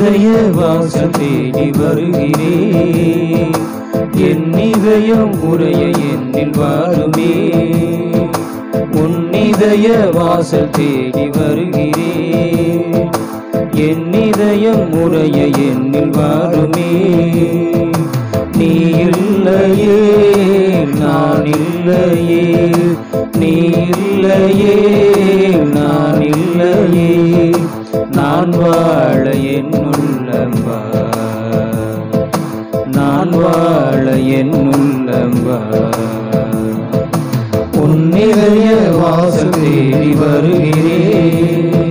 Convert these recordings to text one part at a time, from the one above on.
இதய வாசல் தேடி வருகிறேன் என் இதயம் உரைய என்னில் வாருமே உன் இதய வாசல் தேடி வருகிறேன் என் இதயம் உரைய என்னில் வாருமே நீ இல்லையே நான் இல்லையே நீ இல்லையே நான் இல்லையே நான் வாழ என் உள்ளம் வா நான் வாழ என் உள்ளம் வா உன்னிறைய வாசல் தேடி வருகிறேன்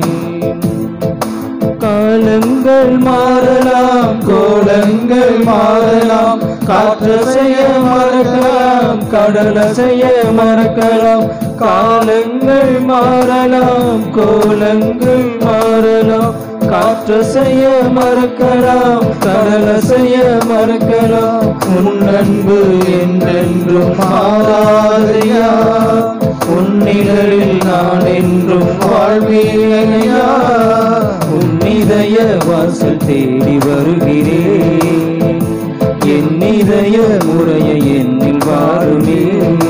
காலங்கள் மாறலாம் கோலங்கள் மாறலாம் காற்றசைய மறக்கலாம் கடலசைய மறக்கலாம் காலங்கள் மாறலாம் கோலங்கள் மாறலாம் காற்றசைய மறக்கலாம் கடலசைய மறக்கலாம் உன் அன்பு என்றென்றும் மாறாதையா உன்னிடலில் நான் என்றும் வாழ்வேனையா உன் இதய வாசல் தேடி வருகிறேன் என் இதய முறைய என்னில் வாருமே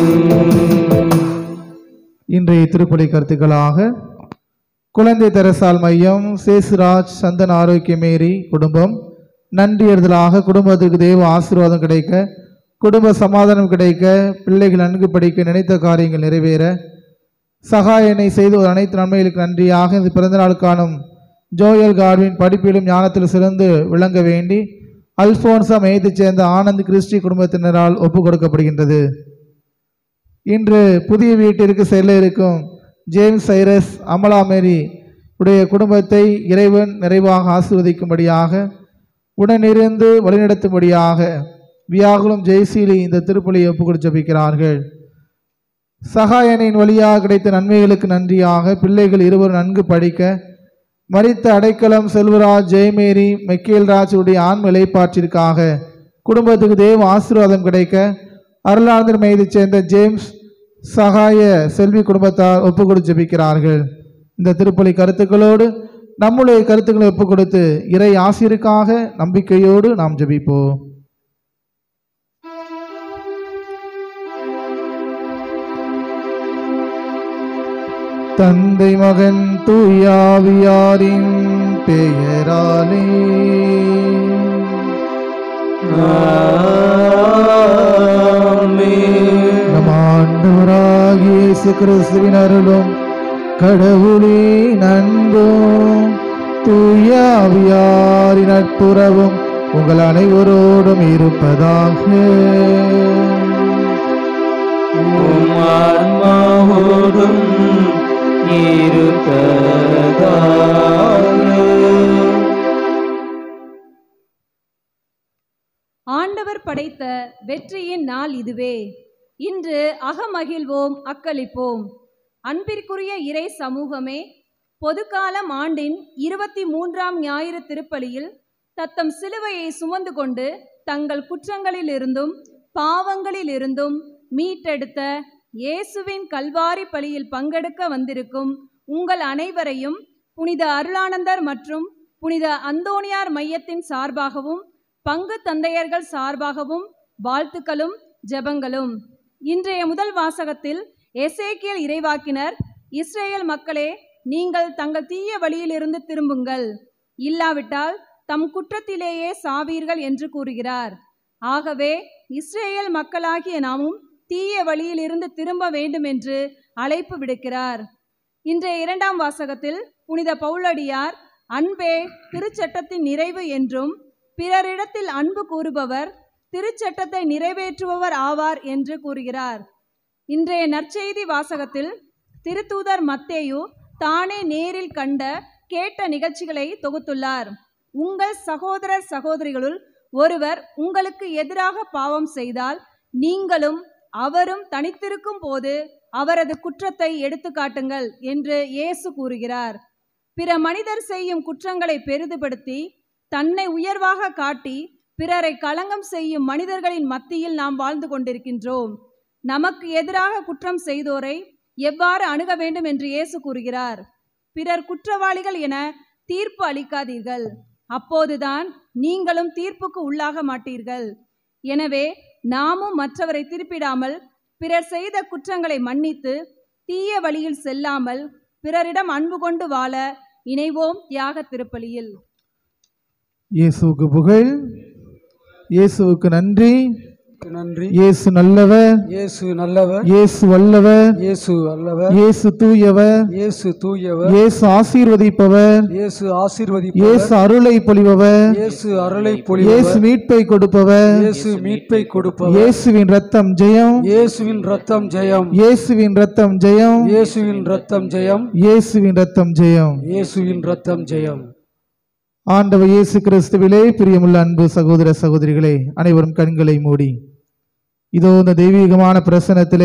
இன்றைய திருப்பலி கருத்துக்களாக குழந்தை தெரசால் மையம் சேசுராஜ் சந்தன் ஆரோக்கியமேரி குடும்பம் நன்றி எழுதலாக குடும்பத்துக்கு தெய்வ ஆசீர்வாதம் கிடைக்க குடும்ப சமாதானம் கிடைக்க பிள்ளைகள் நன்கு படிக்க நினைத்த காரியங்கள் நிறைவேற சகாயனை செய்து ஒரு அனைத்து நன்மைகளுக்கு நன்றியாக இந்த பிறந்தநாள் காணும் ஜோயல் கார்வின் படிப்பிலும் ஞானத்தில் சிறந்து விளங்க வேண்டி அல்போன்சா மையத்தைச் சேர்ந்த ஆனந்த் கிறிஸ்டி குடும்பத்தினரால் ஒப்புக் கொடுக்கப்படுகின்றது இன்று புதிய வீட்டிற்கு செல்ல இருக்கும் ஜேம்ஸ் சைரஸ் அமலா மேரி உடைய குடும்பத்தை இறைவன் நிறைவாக ஆசிர்வதிக்கும்படியாக உடனிருந்து வழிநடத்தும்படியாக வியாகுலம் ஜெய்சீலி இந்த திருப்பலியை ஒப்புக்கொடு ஜபிக்கிறார்கள் சகாயனின் வழியாக கிடைத்த நன்மைகளுக்கு நன்றியாக பிள்ளைகள் இருவரும் நன்கு படிக்க மரித்த அடைக்கலம் செல்வராஜ் ஜெயமேரி மெக்கேல்ராஜ் உடைய ஆண் நிலைப்பாற்றிற்காக குடும்பத்துக்கு தேவ ஆசீர்வாதம் கிடைக்க அருளானந்தர் மையத்தைச் சேர்ந்த ஜேம்ஸ் சகாய செல்வி குடும்பத்தார் ஒப்புக்கொடு ஜெபிக்கிறார்கள் இந்த திருப்பலி கருத்துக்களோடு நம்முடைய கருத்துக்களை ஒப்புக் கொடுத்து இறை ஆசிரியருக்காக நம்பிக்கையோடு நாம் ஜெபிப்போம் தந்தை மகன் தூயாவியாரின் பெயராலே நம் ஆண்டவராகிய இயேசு கிறிஸ்துவின் அருளும் கடவுளின் அன்பும் தூயாவியாரின் நட்புறவும் உங்கள் அனைவரோடும் இருப்பதாக உம் ஆன்மாவோடும் இருப்பதாக ஆண்டவர் படைத்த வெற்றியின் நாள் இதுவே இன்று அகமகிழ்வோம் அக்களிப்போம் அன்பிற்குரிய இறை சமூகமே பொதுக்காலம் ஆண்டின் இருபத்தி மூன்றாம் ஞாயிறு திருப்பலியில் தத்தம் சிலுவையை சுமந்து கொண்டு தங்கள் குற்றங்களிலிருந்தும் பாவங்களிலிருந்தும் மீட்டெடுத்த இயேசுவின் கல்வாரி பலியில் பங்கெடுக்க வந்திருக்கும் உங்கள் அனைவரையும் புனித அருளானந்தர் மற்றும் புனித அந்தோணியார் மையத்தின் சார்பாகவும் பங்கு தந்தையர்கள் சார்பாகவும் வாழ்த்துக்களும் ஜெபங்களும் இன்றைய முதல் வாசகத்தில் எசேக்கியல் இறைவாக்கினர் இஸ்ரேல் மக்களே நீங்கள் தங்கள் தீய வழியிலிருந்து திரும்புங்கள் இல்லாவிட்டால் தம் குற்றத்திலேயே சாவீர்கள் என்று கூறுகிறார் ஆகவே இஸ்ரேல் மக்களாகிய நாமும் தீய வழியிலிருந்து திரும்ப வேண்டும் என்று அழைப்பு விடுக்கிறார் இன்றைய இரண்டாம் வாசகத்தில் புனித பவுலடியார் அன்பே திருச்சட்டத்தின் நிறைவு என்றும் பிறரிடத்தில் அன்பு கூறுபவர் திருச்சட்டத்தை நிறைவேற்றுபவர் ஆவார் என்று கூறுகிறார் இன்றைய நற்செய்தி வாசகத்தில் திருத்தூதர் மத்தேயு தானே நேரில் கண்ட கேட்ட நிகழ்ச்சிகளை தொகுத்துள்ளார் உங்கள் சகோதரர் சகோதரிகளுள் ஒருவர் உங்களுக்கு எதிராக பாவம் செய்தால் நீங்களும் அவரும் தனித்திருக்கும் போது அவரது குற்றத்தை எடுத்துக்காட்டுங்கள் என்று இயேசு கூறுகிறார் பிற மனிதர் செய்யும் குற்றங்களை பெரிதுபடுத்தி தன்னை உயர்வாக காட்டி பிறரை களங்கம் செய்யும் மனிதர்களின் மத்தியில் நாம் வாழ்ந்து கொண்டிருக்கின்றோம் நமக்கு எதிராக குற்றம் செய்தோரை எவ்வாறு அணுக வேண்டும் என்று இயேசு கூறுகிறார் பிறர் குற்றவாளிகள் என தீர்ப்பு அளிக்காதீர்கள் அப்போதுதான் நீங்களும் தீர்ப்புக்கு உள்ளாக மாட்டீர்கள் எனவே நாமும் மற்றவரை திருப்பிடாமல் பிறர் செய்த குற்றங்களை மன்னித்து தீய வழியில் செல்லாமல் பிறரிடம் அன்பு கொண்டு வாழ இணைவோம் தியாக திருப்பலியில் இயேசுவுக்கு புகழ் இயேசுவுக்கு நன்றி நன்றி இயேசு நல்லவர் இயேசு நல்லவர் இயேசு வல்லவர் இயேசு அல்லவர் இயேசு தூயவர் இயேசு தூயவர் இயேசு ஆசீர்வதிப்பவர் இயேசு ஆசீர்வதிப்பவர் இயேசு அருளை பொழிபவர் இயேசு அருளை இயேசு பொழியவர் மீட்பை கொடுப்பவர் இயேசு மீட்பை கொடுப்பவர் இயேசுவின் ரத்தம் ஜெயம் இயேசுவின் ரத்தம் ஜெயம் இயேசுவின் ரத்தம் ஜெயம் இயேசுவின் ரத்தம் ஜெயம் இயேசுவின் ரத்தம் ஜெயம் இயேசுவின் ரத்தம் ஜெயம் ஆண்டவர் இயேசு கிறிஸ்துவிலே பிரியமுள்ள அன்பு சகோதர சகோதரிகளே அனைவரும் கண்களை மூடி இதோ இந்த தெய்வீகமான பிரசனத்திலே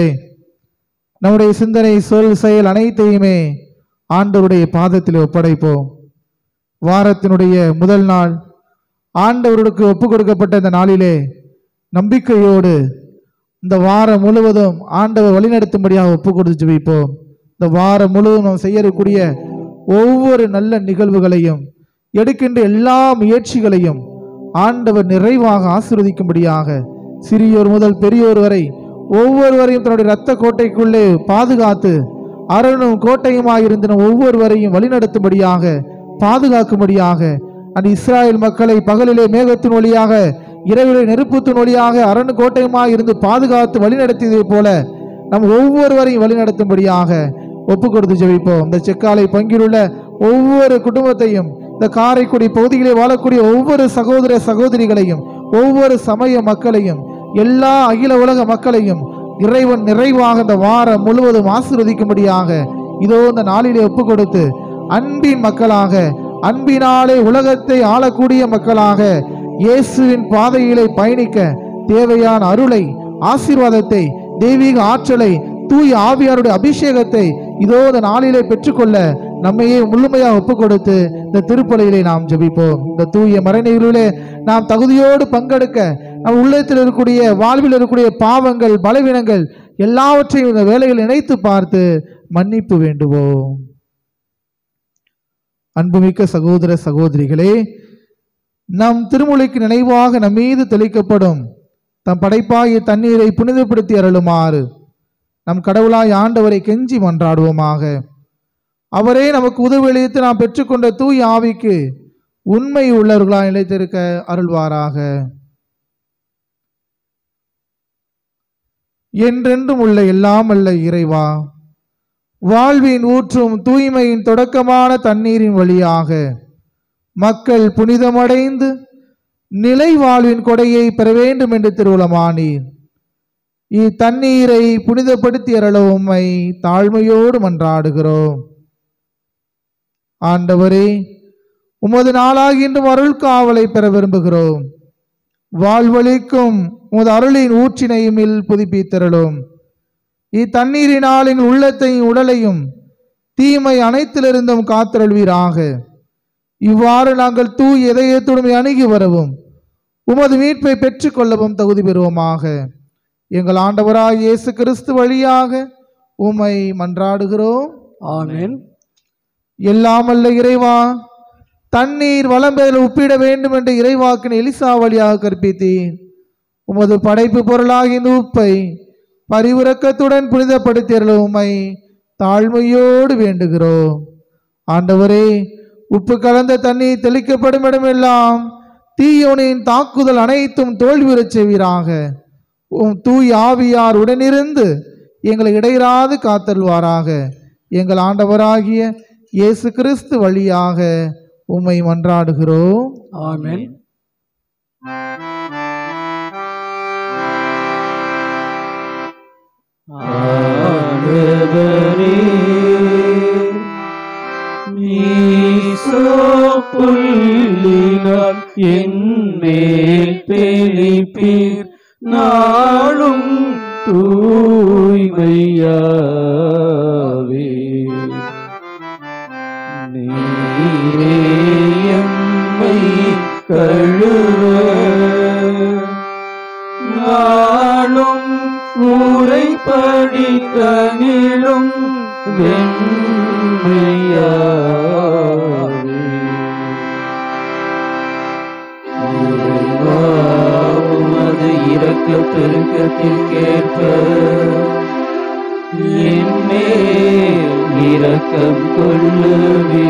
நம்முடைய சிந்தனை சொல் செயல் அனைத்தையுமே ஆண்டவருடைய பாதத்தில் ஒப்படைப்போம் வாரத்தினுடைய முதல் நாள் ஆண்டவருக்கு ஒப்பு கொடுக்கப்பட்ட இந்த நாளிலே நம்பிக்கையோடு இந்த வாரம் முழுவதும் ஆண்டவர் வழிநடத்தும்படியாக ஒப்பு கொடுத்து ஜெபிப்போம் இந்த வாரம் முழுவதும் நாம் செய்யக்கூடிய ஒவ்வொரு நல்ல நிகழ்வுகளையும் எடுக்கின்ற எல்லா முயற்சிகளையும் ஆண்டவர் நிறைவாக ஆசீர்வதிக்கும்படியாக சிறியோர் முதல் பெரியோர் வரை ஒவ்வொருவரையும் தன்னுடைய இரத்த கோட்டைக்குள்ளே பாதுகாத்து அரணும் கோட்டையுமாக இருந்த ஒவ்வொருவரையும் வழிநடத்தும்படியாக பாதுகாக்கும்படியாக அந்த இஸ்ராயேல் மக்களை பகலிலே மேகத்தின் வழியாக இரவிலே நெருப்புத்தின் வழியாக அரண் கோட்டையுமாக இருந்து பாதுகாத்து வழிநடத்தியதைப் போல நம் ஒவ்வொருவரையும் வழிநடத்தும்படியாக ஒப்பு கொடுத்து ஜெபிப்போம் இந்த செக்காலை பங்கிலுள்ள ஒவ்வொரு குடும்பத்தையும் இந்த காரைக்குடி பகுதியிலே வாழக்கூடிய ஒவ்வொரு சகோதர சகோதரிகளையும் ஒவ்வொரு சமய மக்களையும் எல்லா அகில உலக மக்களையும் இறைவன் நிறைவாக இந்த வாரம் முழுவதும் ஆசீர்வதிக்கும்படியாக இதோ இந்த நாளிலே ஒப்பு கொடுத்து அன்பின் மக்களாக அன்பினாலே உலகத்தை ஆளக்கூடிய மக்களாக இயேசுவின் பாதையிலே பயணிக்க தேவையான அருளை ஆசீர்வாதத்தை தெய்வீக ஆற்றலை தூய ஆவியாருடைய அபிஷேகத்தை இதோ இந்த நாளிலே பெற்றுக்கொள்ள நம்மையே முழுமையாக ஒப்பு கொடுத்து இந்த திருப்பலியிலே நாம் ஜெபிப்போம் இந்த தூய மறைநீரிலே நாம் தகுதியோடு பங்கெடுக்க நம் உள்ளத்தில் இருக்கக்கூடிய வாழ்வில் இருக்கக்கூடிய பாவங்கள் பலவீனங்கள் எல்லாவற்றையும் இந்த வேலையில் இணைத்து பார்த்து மன்னிப்பு வேண்டுவோம் அன்புமிக்க சகோதர சகோதரிகளே நம் திருமொழிக்கு நினைவாக நம் மீது தெளிக்கப்படும் தம் படைப்பாகிய தண்ணீரை புனிதப்படுத்தி அருளுமாறு நம் கடவுளாய் ஆண்டவரை கெஞ்சி மன்றாடுவோமாக அவரே நமக்கு உதவியளித்து நாம் பெற்றுக்கொண்ட தூய் ஆவிக்கு உண்மை உள்ளவர்களாய் நிலைத்திருக்க அருள்வாராக என்றென்றும் உள்ள எல்லாம் அல்ல இறைவா வாழ்வின் ஊற்றும் தூய்மையின் தொடக்கமான தண்ணீரின் வழியாக மக்கள் புனிதமடைந்து நிலை வாழ்வின் கொடையை பெற வேண்டும் என்று திருவுளமானீர் இத்தண்ணீரை புனிதப்படுத்தி அருள உம்மை தாழ்மையோடு மன்றாடுகிறோம் ஆண்டவரே உமது நாளாகின்றும் அருள் காவலை பெற விரும்புகிறோம் வாழ்வழிக்கும் உமது அருளின் ஊற்றினையும் இல் புதுப்பித்தருளும் இத்தண்ணீரினால் எங்கள் உள்ளத்தையும் உடலையும் தீமை அனைத்திலிருந்தும் காத்தருள்வீராக இவ்வாறு நாங்கள் தூய் இதயத்துடன் அணுகி வரவும் உமது மீட்பை பெற்றுக்கொள்ளவும் தகுதி பெறுவோமாக எங்கள் ஆண்டவராய் இயேசு கிறிஸ்து வழியாக உம்மை மன்றாடுகிறோம் ஆமென் எல்லாமல்ல இறைவா தண்ணீர் வளம்பெயல் ஒப்பிட வேண்டும் என்ற இறைவாக்கின் எலிசா வழியாக கற்பித்தீர் உமது படைப்பு பொருளாகிய இந்த உப்பை பரிவுரக்கத்துடன் புனிதப்படுத்தியருள உம்மை தாழ்மையோடு வேண்டுகிறோம் ஆண்டவரே உப்பு கலந்த தண்ணீர் தெளிக்கப்படும் இடமெல்லாம் தீயோனின் தாக்குதல் அனைத்தும் தோல்வியுறச் செய்வீராக உம் தூய் ஆவியார் உடனிருந்து எங்களை இடையராது காத்தல்வாராக எங்கள் ஆண்டவராகிய இயேசு கிறிஸ்து வழியாக உம்மை மன்றாடுகிறோம் ஆமென் ஆண்டவரே புள்ளினால் என்மேல் தெளிப்பீர் நாளும் தூய்மையாவே நீரே எம்மை கழுவ நாளும் உரைப்படி கனிலும் வெண்மையாவே இறைவா, உமது இரக்க பெருக்கத்திற்கேற்ப என்மேல் இரக்கம் கொள்ளுவே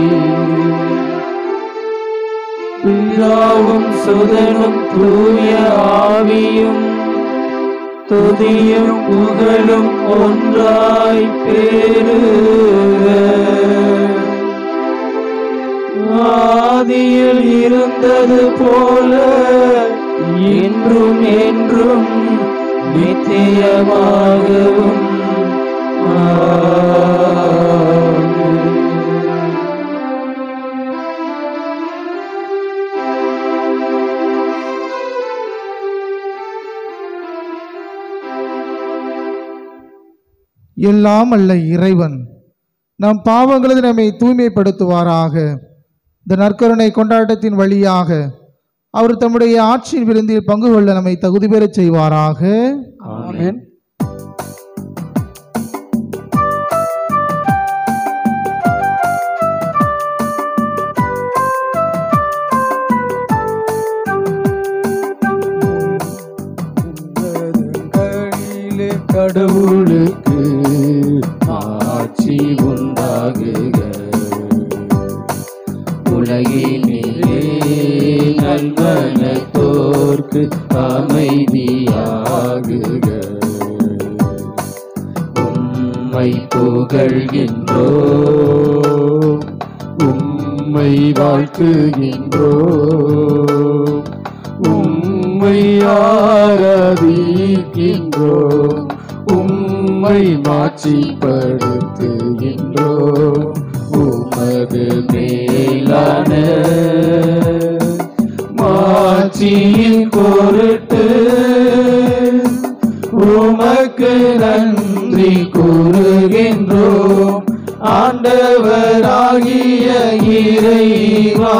பிதாவும் சுதனும் தூய ஆவியும் துதியும் புகழும் ஒன்றாய் பெருக ஆதியில் இருந்தது போல இன்றும் என்றும் நித்தியமாகவும் ஆமென். எல்லாம் அல்ல இறைவன் நம் பாவங்களது நம்மை தூய்மைப்படுத்துவாராக இந்த நற்கருணை கொண்டாட்டத்தின் வழியாக அவர் தம்முடைய ஆட்சியின் விருந்தில் பங்கு கொள்ள நம்மை தகுதி பெறச் செய்வாராக ஆமென் உன்னதங்களிலே கடவுளுக்கு ஆட்சி உண்டாகுக உலகினிலே நல்வனத்தோர்க்கு அமைதியாகுக உம்மை புகழ்கின்றோ உம்மை வாழ்த்துகின்றோ உம்மை ஆராதிக்கின்றோ உம்மை மாட்சிப்படுத்துகின்றோ உமது மேலான மாட்சியின் பொருட்டு உமக்கு நன்றி கூறுகின்றோம் ஆண்டவராகிய இறைவா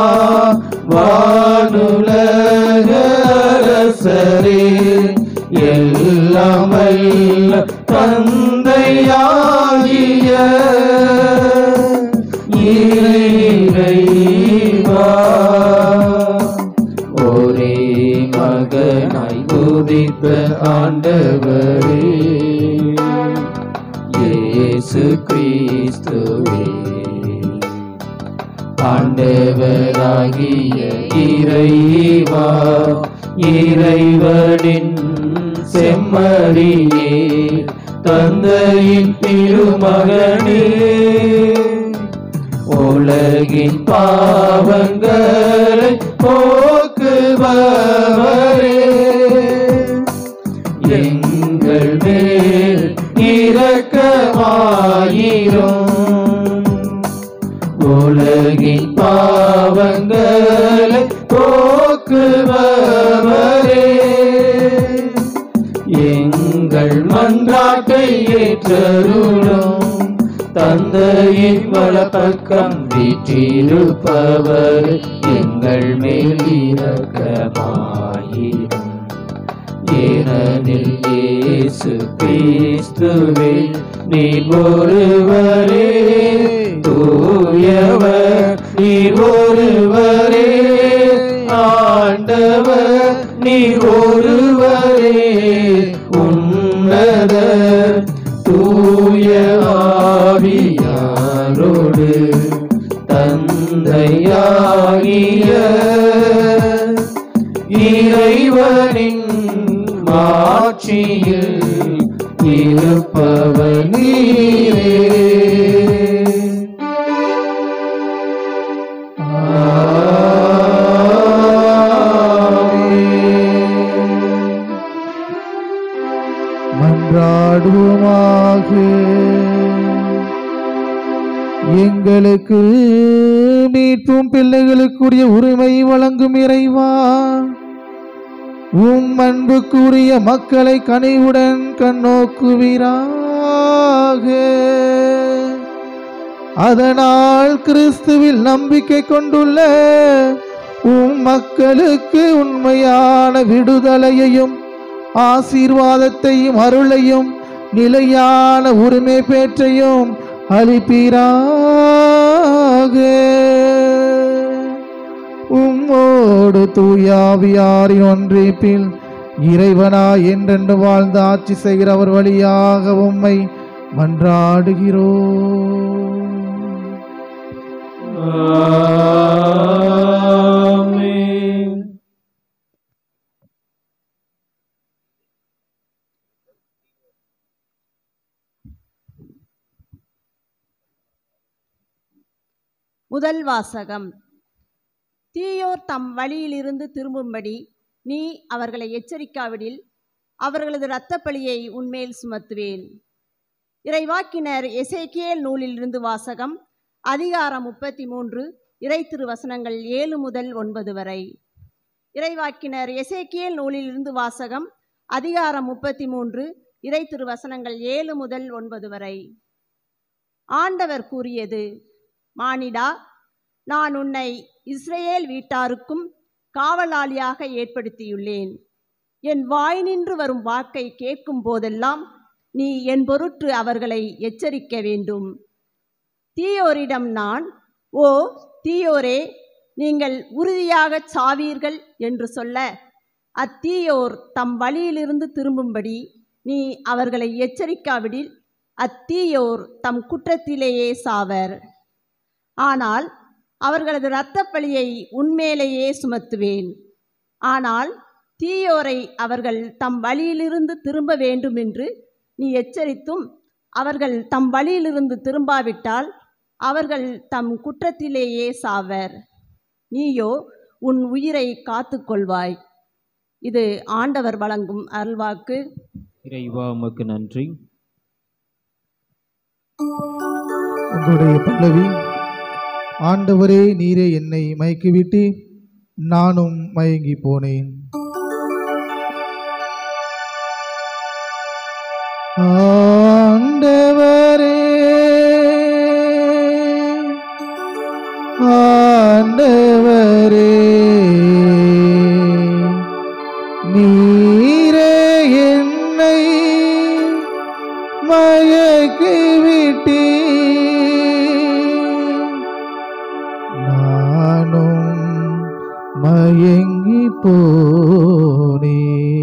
வானுலக அரசரே எல்லாமல்ல தந்தையாகிய இறைவா ஒரே மகனாய் உதித்த ஆண்டவரே இயேசு கிறிஸ்துவே ஆண்டவராகிய இறைவா இறைவனின் செம்மறியே தந்தையின் திருமகனே உலகின் பாவங்களை போக்குபவரே எங்கள் மேல் இரக்கமாயிரும் உலகின் பாவங்களை போக்குபவரே எங்கள் மன்றாட்டை ஏற்றருளும் தந்தையின் வலப்பக்கம் வீற்றிருப்பவர் எங்கள் மேல் இரக்கமாயிரும் ஏனெனில் இயேசு கிறிஸ்துவே நீர் ஒருவரே தூயவர் நீர் ஒருவரே ஆண்டவர் நீர் ஒருவரே உன்னத தூய ஆவியாரோடு தந்தையாகிய இறைவனின் மாட்சியில் இருப்பவர் நீரே ஆமென். மன்றாடுவோமாக எங்களுக்கு மீட்பும் பிள்ளைகளுக்குரிய உரிமை வழங்கும் இறைவா உம் அன்புக்குரிய மக்களை கனிவுடன் கண்ணோக்குவீராக அதனால் கிறிஸ்துவில் நம்பிக்கை கொண்டுள்ள உம் மக்களுக்கு உண்மையான விடுதலையையும் ஆசீர்வாதத்தையும் அருளையும் நிலையான உரிமை பேற்றையும் அளிப்பீராக உம் உம்மோடு தூயாவியாரின் ஒன்றிப்பில் இறைவனா என்றென்று வாழ்ந்து ஆட்சி செய்கிற அவர் வழியாக உம்மை மன்றாடுகிறோம் ஆமென் முதல் வாசகம் தீயோர் தம் வழியிலிருந்து திரும்பும்படி நீ அவர்களை எச்சரிக்காவிடில் அவர்களது இரத்தப்பழியை உன்மேல் சுமத்துவேன் இறைவாக்கினர் எசேக்கியேல் நூலிலிருந்து வாசகம் அதிகாரம் முப்பத்தி மூன்று இறை திருவசனங்கள் ஏழு முதல் ஒன்பது வரை இறைவாக்கினர் எசேக்கியேல் நூலிலிருந்து வாசகம் அதிகாரம் முப்பத்தி மூன்று இறை திருவசனங்கள் ஏழு முதல் ஒன்பது வரை ஆண்டவர் கூறியது மானிடா நான் உன்னை இஸ்ரேல் வீட்டாருக்கும் காவலாளியாக ஏற்படுத்தியுள்ளேன் என் வாய் நின்று வரும் வாக்கை கேட்கும் போதெல்லாம் நீ என் பொருட்டு அவர்களை எச்சரிக்க வேண்டும் தீயோரிடம் நான் ஓ தீயோரே நீங்கள் உறுதியாகச் சாவீர்கள் என்று சொல்ல அத்தீயோர் தம் வழியிலிருந்து திரும்பும்படி நீ அவர்களை எச்சரிக்காவிடில் அத்தீயோர் தம் குற்றத்திலேயே சாவர் ஆனால் அவர்களது இரத்தப்பழியை உன்மேலேயே சுமத்துவேன் ஆனால் தீயோரை அவர்கள் தம் வழியிலிருந்து திரும்ப வேண்டும் என்று நீ எச்சரித்தும் அவர்கள் தம் வழியிலிருந்து திரும்பாவிட்டால் அவர்கள் தம் குற்றத்திலேயே சாவர் நீயோ உன் உயிரை காத்துக்கொள்வாய் இது ஆண்டவர் வழங்கும் அருள்வாக்கு இறைவா உமக்கு நன்றி உங்களுடைய பல்லவி ஆண்டவரே நீரே என்னை மயக்கிவிட்டு நானும் மயங்கி போனேன் ஆண்டவரே ஆண்டவரே நீரே என்னை மயக்கிவிட்டீ நானும் மயங்கி போனே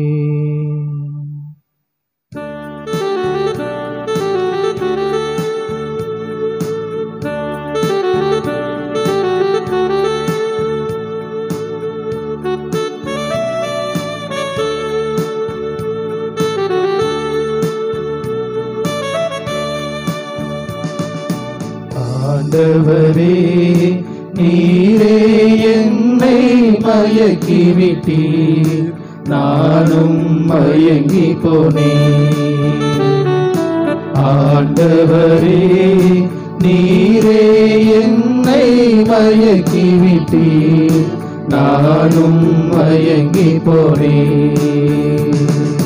ஆண்டவரே நீரே என்னை மயக்கிவிட்டீர் நானும் மயங்கி போனேன் ஆண்டவரே நீரே என்னை மயக்கிவிட்டீர் நானும் மயங்கி போனேன்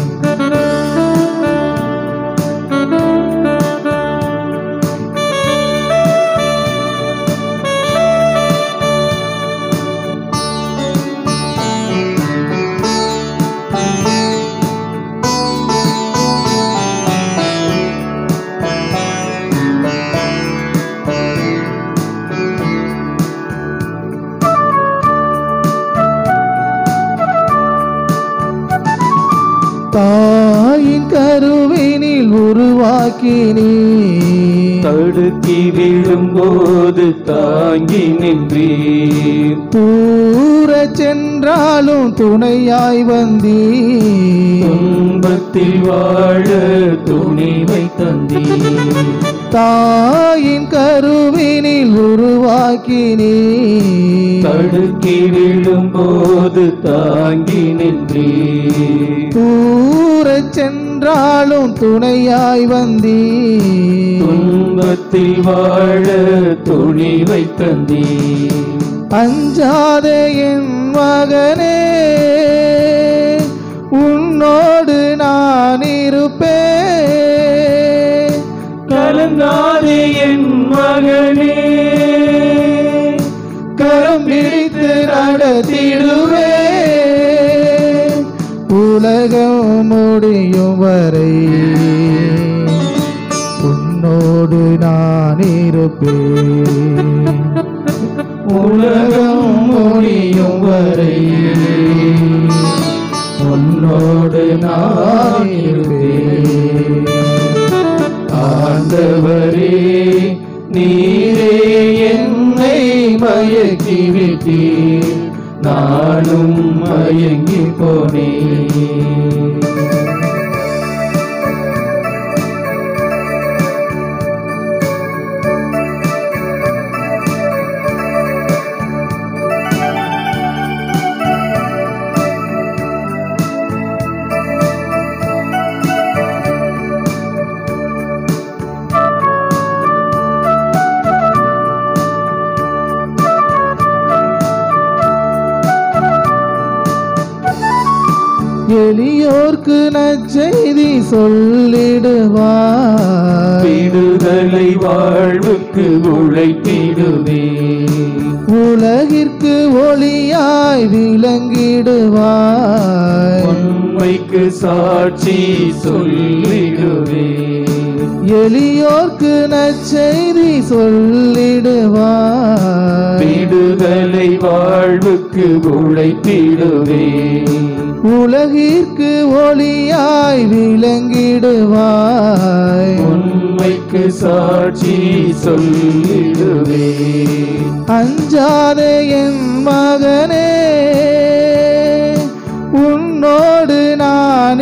தாயின் கருவினில் உருவாக்கினே தடுக்கி விழும்போது தாங்கி நின்றீர் தூர சென்றாலும் துணையாய் வந்தீ துன்பத்தில் வாழ துணிவை தந்தீர் தாயின் கருவினில் உருவாக்கினே தடுக்கி விழும்போது தாங்கி நின்றீர் தூர சென்றாலும் துணையாய் வந்தீ துன்பத்தில் வாழ துணிவை தந்தீர் அஞ்சாதே என் மகனே உன்னோடு நான் இருப்பேன் கலங்காதே என் மகனே கரம் பிடித்து நடத்திடுவே உலகம் முடியும் வரை உன்னோடு நான் இருப்பேன் உலகம் முடியும் வரை உன்னோடு நான் இருப்பேன் ஆண்டவரே நீரே என்னை மயக்கி விட்டீர் நானும் மயங்கி போனேன் எளியோர்க்கு நற்செய்தி சொல்லிடுவார் விடுதலை வாழ்வுக்கு உழைத்திடுவே உலகிற்கு ஒளியாய் விளங்கிடுவாய் உண்மைக்கு சாட்சி சொல்லிடுவே எளியோர்க்கு நற்செய்தி சொல்லிடுவாய் விடுதலை வாழ்வுக்கு உழைத்திடுவே உலகிற்கு ஒளியாய் விளங்கிடுவாய் உண்மைக்கு சாட்சி சொல்லிடுவே அஞ்சாதே என் மகனே உன்னோடு நான்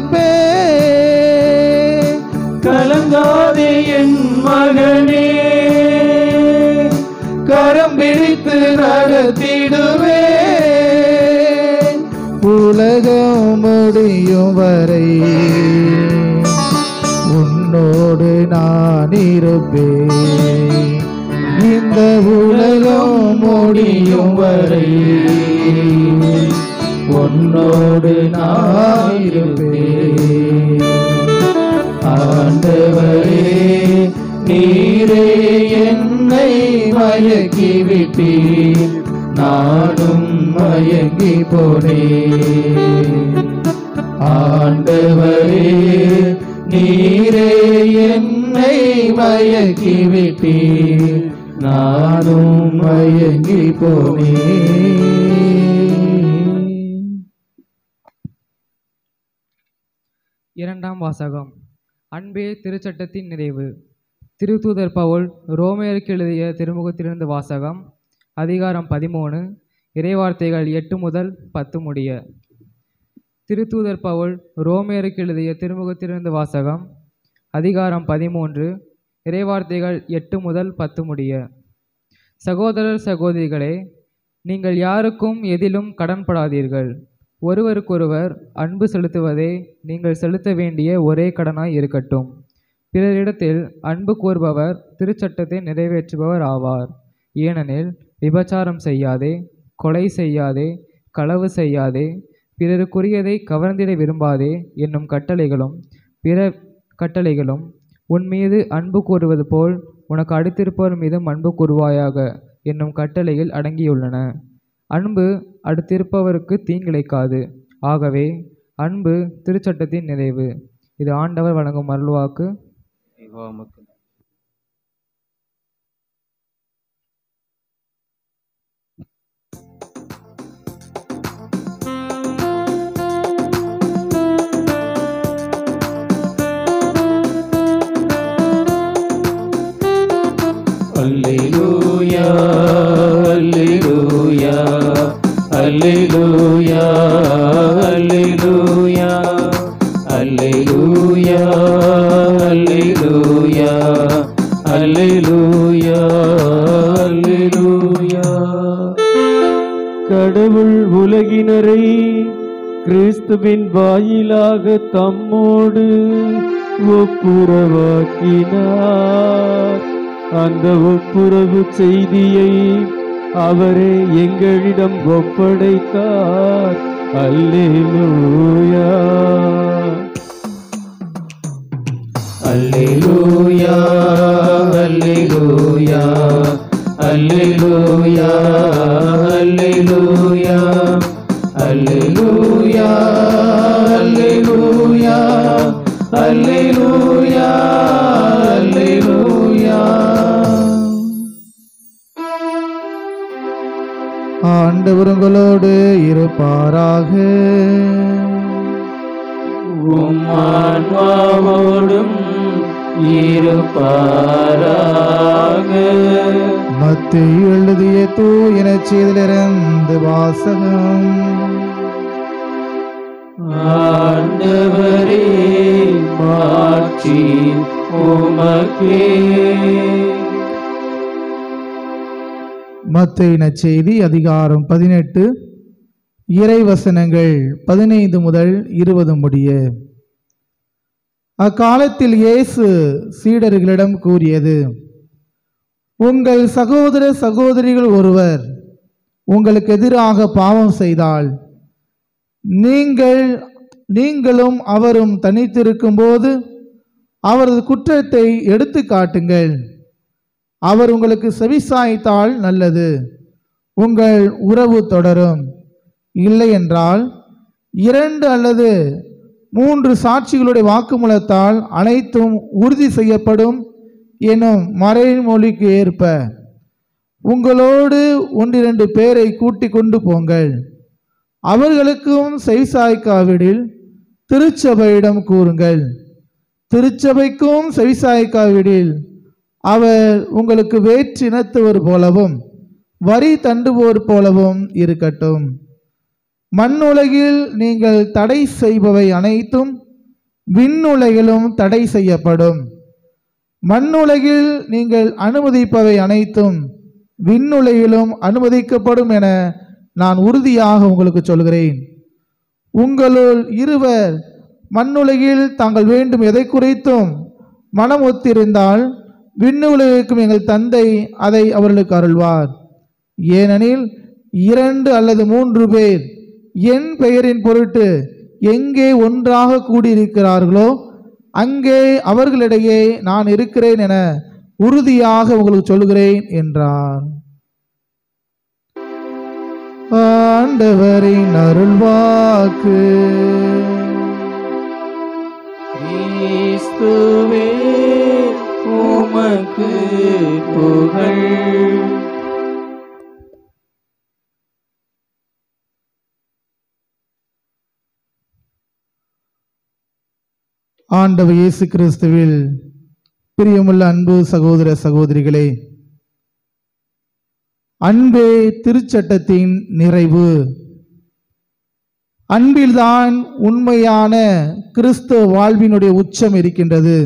இருப்பேன் கலங்காதே என் மகனே கரம் பிடித்து நடத்திடுவே உலகம் முடியும் வரை உன்னோடு நான் இருப்பேன் இந்த உலகம் முடியும் வரை உன்னோடு நான் இருப்பேன் ஆண்டவரே நீரே என்னை மயக்கி விட்டீர் நானும் மயங்கி போனேன் ஆண்டவரே நீரே என்னை மயக்கி விட்டீர் நானும் மயங்கி போனேன் இரண்டாம் வாசகம் அன்பே திருச்சட்டத்தின் நிறைவு திருத்தூதர் பவுல் ரோமையருக்கு எழுதிய திருமுகத்திலிருந்து வாசகம் அதிகாரம் பதிமூணு இறைவார்த்தைகள் எட்டு முதல் பத்து முடிய திருத்தூதர் பவுல் ரோமையருக்கு எழுதிய திருமுகத்திலிருந்து வாசகம் அதிகாரம் பதிமூன்று இறைவார்த்தைகள் எட்டு முதல் பத்து முடிய சகோதரர் சகோதரிகளே நீங்கள் யாருக்கும் எதிலும் கடன்படாதீர்கள் ஒருவருக்கொருவர் அன்பு செலுத்துவதே நீங்கள் செலுத்த வேண்டிய ஒரே கடனாய் இருக்கட்டும் பிறரிடத்தில் அன்பு கூறுபவர் திருச்சட்டத்தை நிறைவேற்றுபவர் ஆவார் ஏனெனில் விபச்சாரம் செய்யாதே கொலை செய்யாதே களவு செய்யாதே பிறருக்குரியதை கவர்ந்திட விரும்பாதே என்னும் கட்டளைகளும் பிற கட்டளைகளும் உன் மீது அன்பு கூறுவது போல் உனக்கு அடுத்திருப்பவர் மீதும் அன்பு கூறுவாயாக என்னும் கட்டளையில் அடங்கியுள்ளன அன்பு அடுத்திருப்பவருக்கு தீங்கிழைக்காது ஆகவே அன்பு திருச்சட்டத்தின் நிறைவு இது ஆண்டவர் வழங்கும் அருள்வாக்கு அல்லேலூயா அல்லேலூயா அல்லேலூயா அல்லேலூயா அல்லேலூயா அல்லேலூயா அல்லேலூயா அல்லேலூயா கடவுள் உலகினரை கிறிஸ்துவின் வாயிலாக தம்மோடு ஒப்புரவாக்கினார் அந்த ஒப்புரவு செய்தியை அவரே எங்களிடம் ஒப்படைத்தார் அல்லேலூயா அல்லேலூயா அல்லேலூயா அல்லேலூயா அல்லேலூயா அல்லேலூயா அல்லேலூயா அல்லேலூயா அல்லேலூயா ஆண்டவர் உங்களோடு இருப்பாராக உம் ஆன்மாவோடும் இருப்பாராக மத்திய எழுதிய தூயன செய்திலிருந்து வாசகம் ஆண்டவரே மாட்சி உமக்கே மத்திய செய்தி அதிகாரம் பதினெட்டு இறைவசனங்கள் பதினைந்து முதல் இருபது முடிய அக்காலத்தில் இயேசு சீடர்களிடம் கூறியது உங்கள் சகோதர சகோதரிகள் ஒருவர் உங்களுக்கு எதிராக பாவம் செய்தால் நீங்கள் நீங்களும் அவரும் தனித்திருக்கும்போது அவரது குற்றத்தை எடுத்து காட்டுங்கள் அவர் உங்களுக்கு செவிசாய்த்தால் நல்லது உங்கள் உறவு தொடரும் இல்லை என்றால் இரண்டு அல்லது மூன்று சாட்சிகளுடைய வாக்குமூலத்தால் அனைத்தும் உறுதி செய்யப்படும் எனும் மறைமொழிக்கு ஏற்ப உங்களோடு ஒன்றிரண்டு பேரை கூட்டிக் கொண்டு போங்கள் அவர்களுக்கும் செவிசாய்க்காவிடில் திருச்சபையிடம் கூறுங்கள் திருச்சபைக்கும் செவிசாய்க்காவிடில் அவர் உங்களுக்கு வேற்றினத்துவர் போலவும் வரி தண்டுவோர் போலவும் இருக்கட்டும் மண்ணுலகில் நீங்கள் தடை செய்பவை அனைத்தும் விண்ணுலகிலும் தடை செய்யப்படும் மண்ணுலகில் நீங்கள் அனுமதிப்பவை அனைத்தும் விண்ணுலகிலும் அனுமதிக்கப்படும் என நான் உறுதியாக உங்களுக்கு சொல்கிறேன் உங்களுள் இருவர் மண்ணுலகில் தாங்கள் வேண்டும் எதை குறித்தும் மனம் ஒத்திருந்தால் விண்ணுலகிற்கும் எங்கள் தந்தை அதை அவர்களுக்கு அருள்வார் ஏனெனில் இரண்டு அல்லது மூன்று பேர் என் பெயரின் பொருட்டு எங்கே ஒன்றாக கூடியிருக்கிறார்களோ அங்கே அவர்களிடையே நான் இருக்கிறேன் என உறுதியாக உங்களுக்கு சொல்கிறேன் என்றார் ஆண்டவரின் அருள்வாக்கு கிறிஸ்துவே உமக்கு புகழ் ஆண்டவர் இயேசு கிறிஸ்துவில் பிரியமுள்ள அன்பு சகோதர சகோதரிகளே அன்பே திருச்சட்டத்தின் நிறைவு அன்பில்தான் உண்மையான கிறிஸ்தவ வாழ்வினுடைய உச்சம் இருக்கின்றது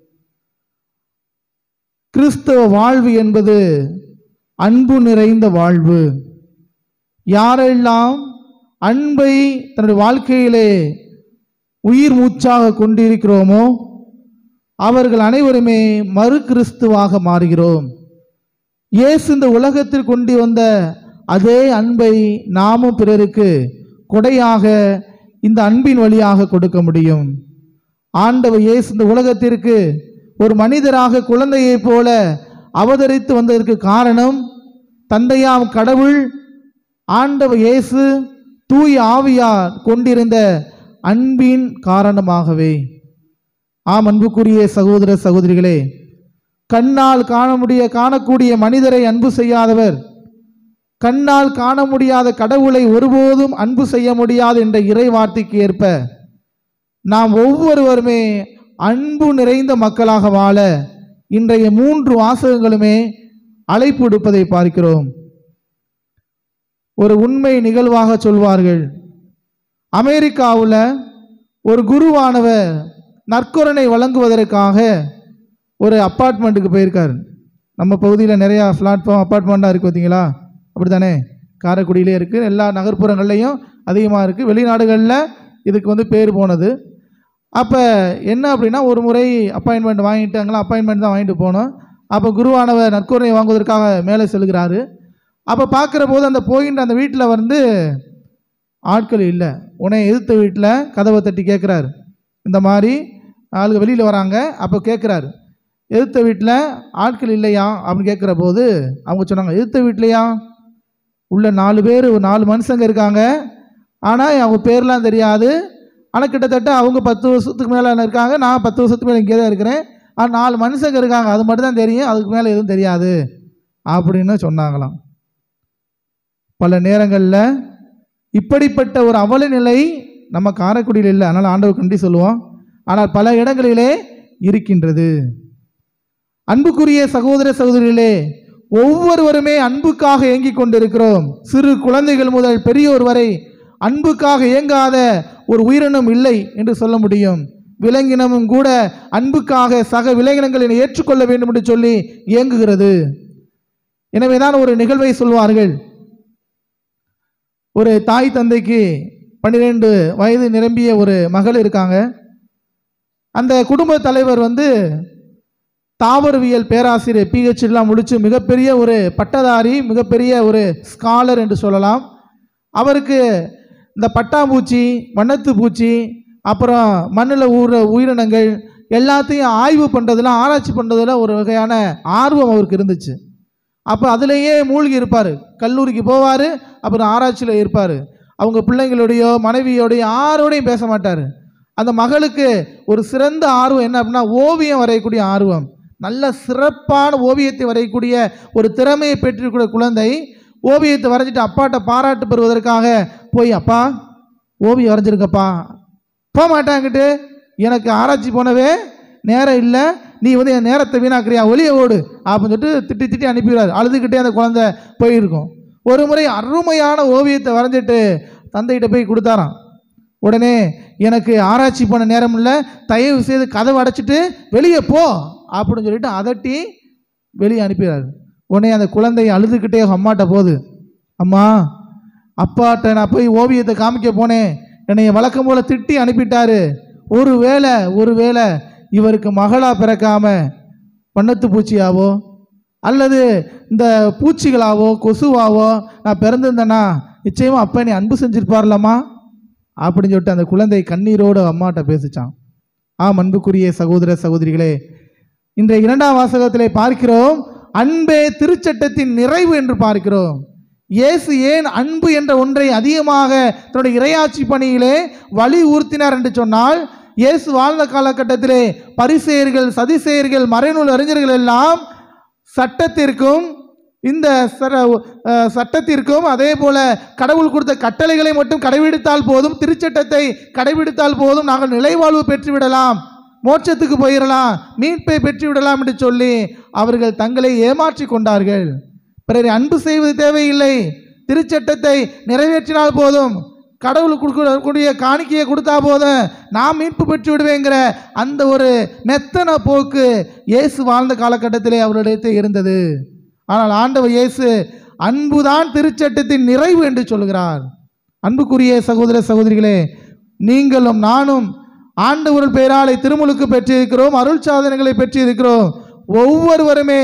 கிறிஸ்தவ வாழ்வு என்பது அன்பு நிறைந்த வாழ்வு யாரெல்லாம் அன்பை தன்னுடைய வாழ்க்கையிலே உயிர் மூச்சாக கொண்டிருக்கிறோமோ அவர்கள் அனைவருமே மறு கிறிஸ்துவாக மாறுகிறோம் இயேசு இந்த உலகத்தில் கொண்டு வந்த அதே அன்பை நாமும் பிறருக்கு கொடையாக இந்த அன்பின் வழியாக கொடுக்க முடியும் ஆண்டவர் இயேசு இந்த உலகத்திற்கு ஒரு மனிதராக குழந்தையைப் போல அவதரித்து வந்ததற்கு காரணம் தந்தையாம் கடவுள் ஆண்டவர் இயேசு தூய ஆவியார் கொண்டிருந்த அன்பின் காரணமாகவே ஆம் அன்புக்குரிய சகோதர சகோதரிகளே கண்ணால் காண முடிய காணக்கூடிய மனிதரை அன்பு செய்யாதவர் கண்ணால் காண முடியாத கடவுளை ஒருபோதும் அன்பு செய்ய முடியாது என்ற இறை வார்த்தைக்கு ஏற்ப நாம் ஒவ்வொருவருமே அன்பு நிறைந்த மக்களாக வாழ இன்றைய மூன்று வாசகங்களுமே அழைப்பு விடுப்பதை பார்க்கிறோம் ஒரு உண்மை நிகழ்வாக சொல்வார்கள் அமெரிக்காவில் ஒரு குருவானவர் நற்கொரணை வழங்குவதற்காக ஒரு அப்பார்ட்மெண்ட்டுக்கு போயிருக்கார் நம்ம பகுதியில் நிறையா பிளாட்ஃபார்ம் அப்பார்ட்மெண்ட்டாக இருக்குது பார்த்தீங்களா அப்படி தானே காரைக்குடியிலே இருக்குது எல்லா நகர்ப்புறங்கள்லையும் அதிகமாக இருக்குது வெளிநாடுகளில் இதுக்கு வந்து பேர் போனது அப்போ என்ன அப்படின்னா ஒரு முறை அப்பாயின்மெண்ட் வாங்கிட்டாங்களா அப்பாயின்மெண்ட் தான் வாங்கிட்டு போனோம் அப்போ குருவானவர் நற்கொரணை வாங்குவதற்காக மேலே செல்கிறாரு அப்போ பார்க்குற போது அந்த போகின்ற அந்த வீட்டில் வந்து ஆட்கள் இல்லை உன்னை எதிர்த்த வீட்டில் கதவை தட்டி கேட்குறாரு இந்த மாதிரி ஆளுங்க வெளியில் வராங்க அப்போ கேட்குறாரு எதிர்த்த வீட்டில் ஆட்கள் இல்லையா அப்படின்னு கேட்குற போது அவங்க சொன்னாங்க எதிர்த்த வீட்லையா உள்ள நாலு பேர் ஒரு நாலு மனுஷங்க இருக்காங்க ஆனால் அவங்க பேர்லாம் தெரியாது ஆனால் கிட்டத்தட்ட அவங்க பத்து வருஷத்துக்கு மேலே இருக்காங்க நான் பத்து வருஷத்துக்கு மேலே இங்கே தான் இருக்கிறேன் ஆனால் நாலு மனுஷங்க இருக்காங்க அது மட்டும் தான் தெரியும் அதுக்கு மேலே எதுவும் தெரியாது அப்படின்னு சொன்னாங்களாம் பல நேரங்களில் இப்படிப்பட்ட ஒரு அவல நிலை நம்ம காரைக்குடியில் இல்லை அதனால் ஆண்டவர் கண்டி சொல்லுவோம் ஆனால் பல இடங்களிலே இருக்கின்றது அன்புக்குரிய சகோதர சகோதரிகளே ஒவ்வொருவருமே அன்புக்காக ஏங்கிக் கொண்டிருக்கிறோம் சிறு குழந்தைகள் முதல் பெரியோர் வரை அன்புக்காக இயங்காத ஒரு உயிரினம் இல்லை என்று சொல்ல முடியும் விலங்கினமும் கூட அன்புக்காக சக விலங்கினங்களை ஏற்றுக்கொள்ள வேண்டும் என்று சொல்லி இயங்குகிறது எனவேதான் ஒரு நிகழ்வை சொல்வார்கள் ஒரு தாய் தந்தைக்கு பன்னிரெண்டு வயது நிரம்பிய ஒரு மகள் இருக்காங்க அந்த குடும்ப தலைவர் வந்து தாவரவியல் பேராசிரியர் பிஹெச்டிலாம் முடித்து மிகப்பெரிய ஒரு பட்டதாரி மிகப்பெரிய ஒரு ஸ்காலர் என்று சொல்லலாம் அவருக்கு இந்த பட்டாம்பூச்சி வண்ணத்து பூச்சி அப்புறம் மண்ணில் ஊற உயிரினங்கள் எல்லாத்தையும் ஆய்வு பண்ணுறதுல ஆராய்ச்சி பண்ணுறதுல ஒரு வகையான ஆர்வம் அவருக்கு இருந்துச்சு அப்போ அதிலேயே மூழ்கி இருப்பார் கல்லூரிக்கு போவார் அப்புறம் ஆராய்ச்சியில் இருப்பார் அவங்க பிள்ளைங்களுடையோ மனைவியோடையோ யாரோடையும் பேச மாட்டார் அந்த மகளுக்கு ஒரு சிறந்த ஆர்வம் என்ன அப்படின்னா ஓவியம் வரையக்கூடிய ஆர்வம் நல்ல சிறப்பான ஓவியத்தை வரையக்கூடிய ஒரு திறமையை பெற்றிருக்கிற குழந்தை ஓவியத்தை வரைஞ்சிட்டு அப்பாட்ட பாராட்டு பெறுவதற்காக போய் அப்பா ஓவியம் வரைஞ்சிருக்கப்பா போக மாட்டாங்கிட்டு எனக்கு ஆராய்ச்சி போனவே நேரம் இல்லை நீ வந்து என் நேரத்தை வீணாக்குறியா ஒளிய ஓடு அப்படின்னு சொல்லிட்டு திட்டி திட்டி அனுப்பிடுறாரு அழுதுகிட்டே அந்த குழந்தை போயிருக்கும் ஒரு முறை அருமையான ஓவியத்தை வரைஞ்சிட்டு தந்தைகிட்ட போய் கொடுத்தாராம் உடனே எனக்கு ஆராய்ச்சி பண்ண நேரம் இல்லை தயவு செய்து கதவை அடைச்சிட்டு வெளியே போ அப்படின்னு சொல்லிட்டு அதட்டி வெளியே அனுப்பிடுறாரு உடனே அந்த குழந்தை அழுதுகிட்டே அவங்க அம்மாட்ட போகுது அம்மா அப்பாட்ட நான் போய் ஓவியத்தை காமிக்க போனேன் என்னை வழக்கம் போல திட்டி அனுப்பிட்டாரு ஒரு வேளை ஒரு வேளை இவருக்கு மகளா பிறக்காம வண்ணத்து பூச்சியாவோ அல்லது இந்த பூச்சிகளாவோ கொசுவாவோ நான் பிறந்திருந்தேன்னா நிச்சயமா அப்பா என்னை அன்பு செஞ்சிருப்பார்லம்மா அப்படின்னு சொல்லிட்டு அந்த குழந்தை கண்ணீரோடு அம்மாட்ட பேசிச்சான் ஆம் அன்புக்குரிய சகோதர சகோதரிகளே இன்றைய இரண்டாம் வாசகத்திலே பார்க்கிறோம் அன்பே திருச்சட்டத்தின் நிறைவு என்று பார்க்கிறோம் இயேசு ஏன் அன்பு என்ற ஒன்றை அதிகமாக தன்னுடைய இறையாட்சி பணியிலே வலியுறுத்தினார் என்று சொன்னால் இயேசு வாழ்ந்த காலகட்டத்திலே பரிசேயர்கள் சதிசேயர்கள் மறைநூல் அறிஞர்கள் எல்லாம் சட்டத்திற்கும் இந்த சர- அஹ், சட்டத்திற்கும் அதே போல கடவுள் கொடுத்த கட்டளைகளை மட்டும் கடைபிடித்தால் போதும் திருச்சட்டத்தை கடைபிடித்தால் போதும் நாங்கள் நிலைவாழ்வு பெற்றுவிடலாம் மோட்சத்துக்கு போயிடலாம் மீட்பை பெற்றுவிடலாம் என்று சொல்லி அவர்கள் தங்களை ஏமாற்றி கொண்டார்கள் பிறரை அன்பு செய்வது தேவையில்லை திருச்சட்டத்தை நிறைவேற்றினால் போதும் கடவுள் கொடுக்கக்கூடிய காணிக்கையை கொடுத்தா போதும் நான் மீட்பு பெற்று விடுவேங்கிற அந்த ஒரு மெத்தன போக்கு இயேசு வாழ்ந்த காலகட்டத்திலே அவரிடத்தில் இருந்தது ஆனால் ஆண்டவர் இயேசு அன்புதான் திருச்சட்டத்தின் நிறைவு என்று சொல்கிறார் அன்புக்குரிய சகோதர சகோதரிகளே நீங்களும் நானும் ஆண்டவர் பெயராலை திருமுழுக்கு பெற்றிருக்கிறோம் அருள் சாதனைகளை பெற்றிருக்கிறோம் ஒவ்வொருவருமே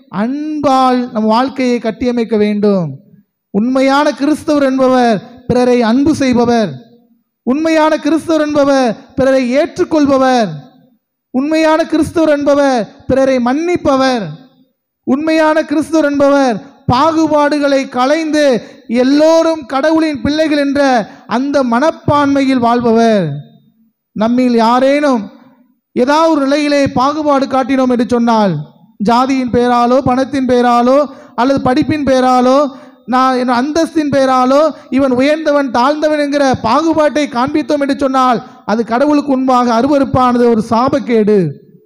அன்பால் நம் வாழ்க்கையை கட்டியமைக்க வேண்டும் உண்மையான கிறிஸ்தவர் என்பவர் பிறரை அன்பு செய்பவர் உண்மையான கிறிஸ்தவர் என்பவர் பிறரை ஏற்றுக்கொள்பவர் உண்மையான கிறிஸ்தவர் என்பவர் பிறரை மன்னிப்பவர் உண்மையான கிறிஸ்துவர் என்பவர் பாகுபாடுகளை களைந்து எல்லோரும் கடவுளின் பிள்ளைகள் என்ற அந்த மனப்பான்மையில் வாழ்பவர் நம்மில் யாரேனும் ஏதாவது ஒரு நிலையிலே பாகுபாடு காட்டினோம் என்று சொன்னால் ஜாதியின் பெயராலோ பணத்தின் பெயராலோ அல்லது படிப்பின் பெயராலோ நான் என் அந்தஸ்தின் பெயராலோ இவன் உயர்ந்தவன் தாழ்ந்தவன் என்கிற பாகுபாட்டை காண்பித்தோம் என்று சொன்னால் அது கடவுளுக்கு முன்பாக அருவருப்பானது ஒரு சாபக்கேடு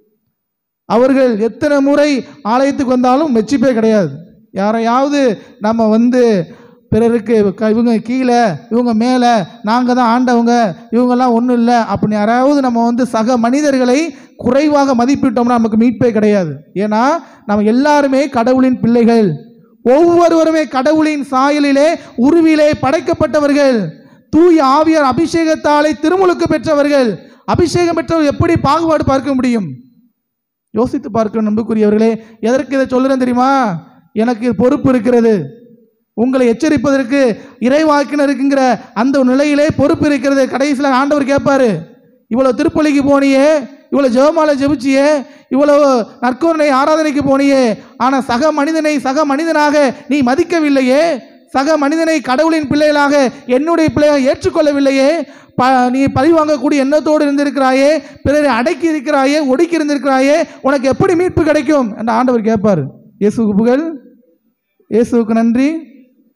அவர்கள் எத்தனை முறை ஆலயத்துக்கு வந்தாலும் மெச்சிப்பே கிடையாது யாரையாவது நம்ம வந்து பிறருக்கு க- இவங்க கீழே இவங்க மேலே நாங்கள் தான் ஆண்டவங்க இவங்கெல்லாம் ஒன்றும் இல்லை அப்படின்னு யாராவது நம்ம வந்து சக மனிதர்களை குறைவாக மதிப்பிட்டோம்னா நமக்கு மீட்பே கிடையாது ஏன்னா நம்ம எல்லாருமே கடவுளின் பிள்ளைகள் ஒவ்வொருவருமே கடவுளின் சாயலிலே உருவிலே படைக்கப்பட்டவர்கள் தூய ஆவியார் அபிஷேகத்தாலே திருமுழுக்கு பெற்றவர்கள் அபிஷேகம் பெற்றவர் எப்படி பாகுபாடு பார்க்க முடியும் யோசித்து பார்க்க நம்புக்குரியவர்களே எதற்கு இதை சொல்லுறேன் தெரியுமா எனக்கு பொறுப்பு இருக்கிறது உங்களை எச்சரிப்பதற்கு இறைவாக்கினருக்குங்கிற அந்த நிலையிலே பொறுப்பு இருக்கிறது கடைசியில் ஆண்டவர் கேட்பாரு இவ்வளோ திருப்பலிக்கு போனியே இவ்வளோ ஜெபமாலை ஜெபிச்சியே இவ்வளோ நற்கோரணை ஆராதனைக்கு போனியே ஆனால் சக மனிதனை சக மனிதனாக நீ மதிக்கவில்லையே சக மனிதனை கடவுளின் பிள்ளைகளாக என்னுடைய பிள்ளையாக ஏற்றுக்கொள்ளவில்லையே ப நீ பழி வாங்கக்கூடிய எண்ணத்தோடு இருந்திருக்கிறாயே பிறரை அடக்கி இருக்கிறாயே ஒடுக்கி இருந்திருக்கிறாயே உனக்கு எப்படி மீட்பு கிடைக்கும் என்று ஆண்டவர் கேட்பார் இயேசுவுக்கு புகழ் இயேசுவுக்கு நன்றி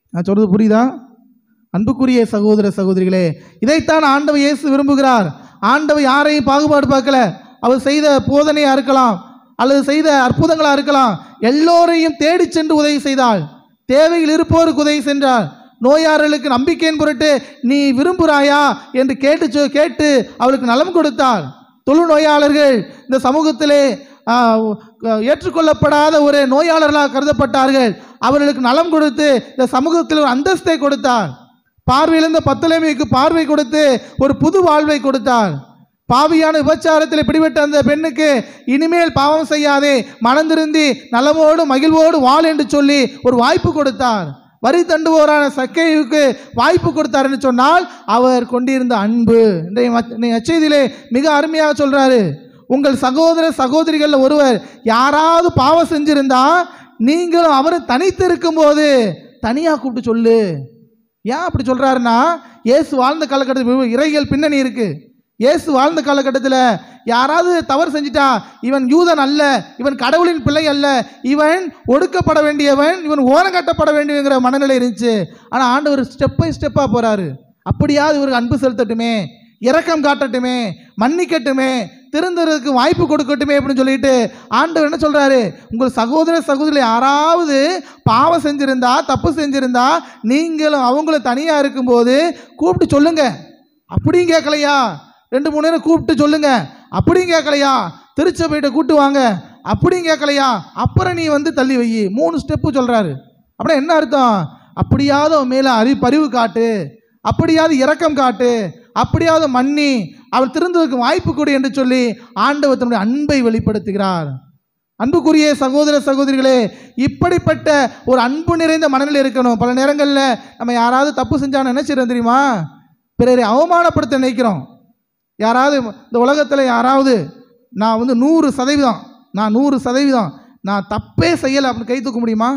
நான் சொல்றது புரியுதா அன்புக்குரிய சகோதர சகோதரிகளே இதைத்தான் ஆண்டவர் இயேசு விரும்புகிறார் ஆண்டவர் யாரையும் பாகுபாடு பார்க்கல அவர் செய்த போதனையா இருக்கலாம் அல்லது செய்த அற்புதங்களா இருக்கலாம் எல்லோரையும் தேடி சென்று உதவி செய்தாள் தேவையில் இருப்போருக்கு உதவி சென்றார் நோயாளர்களுக்கு நம்பிக்கையின் பொருட்டு நீ விரும்புகிறாயா என்று கேட்டு சொ- கேட்டு அவளுக்கு நலம் கொடுத்தாள் தொழு நோயாளர்கள் இந்த சமூகத்திலே ஆ, ஏற்றுக்கொள்ளப்படாத ஒரு நோயாளர்களாக கருதப்பட்டார்கள் அவர்களுக்கு நலம் கொடுத்து இந்த சமூகத்தில் ஒரு அந்தஸ்தை கொடுத்தார் பார்வையிழந்த பத்தலைமைக்கு பார்வை கொடுத்து ஒரு புது வாழ்வை கொடுத்தார் பாவியான விபச்சாரத்தில் பிடிபட்ட அந்த பெண்ணுக்கு இனிமேல் பாவம் செய்யாதே மனந்திருந்தி நலமோடு மகிழ்வோடு வாழ் என்று சொல்லி ஒரு வாய்ப்பு கொடுத்தார் வரி தண்டுவோரான சக்கையுக்கு வாய்ப்பு கொடுத்தார் என்று சொன்னால் அவர் கொண்டிருந்த அன்பு இன்றைய மத்- இன்றைய நற்செய்தியிலே மிக அருமையாக சொல்றாரு உங்கள் சகோதர சகோதரிகளில் ஒருவர் யாராவது பாவம் செஞ்சிருந்தா நீங்களும் அவரும் தனித்து இருக்கும்போது தனியாக கூப்பிட்டு சொல்லு ஏன் அப்படி சொல்றாருன்னா இயேசு வாழ்ந்த காலகட்டத்தில் இறைகள் பின்னணி இருக்கு இயேசு வாழ்ந்த காலகட்டத்தில் யாராவது தவறு செஞ்சிட்டா இவன் யூதன் அல்ல இவன் கடவுளின் பிள்ளை அல்ல இவன் ஒடுக்கப்பட வேண்டியவன் இவன் ஓரங்கட்டப்பட வேண்டியவங்கிற மனநிலை இருந்துச்சு ஆனால் ஆண்டவர் ஸ்டெப் பை ஸ்டெப்பாக போறாரு அப்படியாவது இவருக்கு அன்பு செலுத்தட்டுமே இரக்கம் காட்டட்டுமே மன்னிக்கட்டுமே திருந்துறதுக்கு வாய்ப்பு கொடுக்கட்டுமே அப்படின்னு சொல்லிட்டு ஆண்டவர் என்ன சொல்றாரு உங்கள் சகோதர சகோதரி யாராவது பாவம் செஞ்சிருந்தா தப்பு செஞ்சிருந்தா நீங்களும் அவங்களும் தனியாக இருக்கும்போது கூப்பிட்டு சொல்லுங்க அப்படியும் கேட்கலையா ரெண்டு மூணு நேரம் கூப்பிட்டு சொல்லுங்க அப்படியும் கேட்கலையா திருச்சபையிட்ட கூட்டு வாங்க அப்படியும் கேட்கலையா அப்புறம் நீ வந்து தள்ளி வை மூணு ஸ்டெப்பு சொல்றாரு அப்படின்னா என்ன அர்த்தம் அப்படியாவது அவன் மேலே அறி பரிவு காட்டு அப்படியாவது இரக்கம் காட்டு அப்படியாவது மன்னி அவர் திருந்துவதற்கு வாய்ப்பு கொடு என்று சொல்லி ஆண்டவர் தன்னுடைய அன்பை வெளிப்படுத்துகிறார் அன்புக்குரிய சகோதர சகோதரிகளே இப்படிப்பட்ட ஒரு அன்பு நிறைந்த மனநிலை இருக்கணும் பல நேரங்களில் நம்ம யாராவது தப்பு செஞ்சான்னு நினைச்சிடும் தெரியுமா பிறரை அவமானப்படுத்த நினைக்கிறோம் யாராவது இந்த உலகத்தில் யாராவது நான் வந்து நூறு சதவீதம் நான் நூறு சதவீதம் நான் தப்பே செய்யலை அப்படின்னு கை தூக்க முடியுமா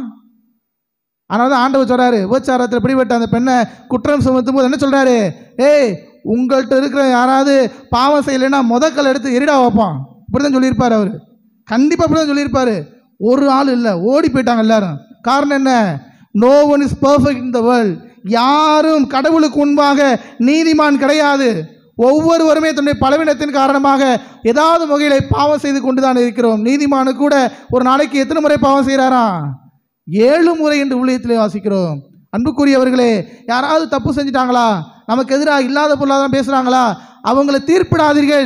அதனால தான் ஆண்டவர் சொல்கிறாரு விபச்சாரத்தில் பிடிபட்ட அந்த பெண்ணை குற்றம் சுமத்தும் போது என்ன சொல்கிறாரு ஏய் உங்கள்கிட்ட இருக்கிற யாராவது பாவம் செய்யலைன்னா முதக்கல் எடுத்து எரிடா வைப்பான் இப்படி தான் சொல்லியிருப்பார் அவர் கண்டிப்பாக இப்படி தான் சொல்லியிருப்பார் ஒரு ஆள் இல்லை ஓடி போயிட்டாங்க எல்லாரும் காரணம் என்ன no one is perfect in the world யாரும் கடவுளுக்கு முன்பாக நீதிமான் கிடையாது ஒவ்வொருவருமே தன்னுடைய பலவீனத்தின் காரணமாக ஏதாவது வகையில பாவம் செய்து கொண்டு தான் இருக்கிறோம் நீதிமானு கூட ஒரு நாளைக்கு எத்தனை முறை பாவம் செய்கிறாராம் ஏழு முறை என்று ஊழியத்திலே வாசிக்கிறோம் அன்புக்குரியவர்களே யாராவது தப்பு செஞ்சிட்டாங்களா நமக்கு எதிராக இல்லாத பொருளாதாரம் பேசுகிறாங்களா அவங்கள தீர்ப்பிடாதீர்கள்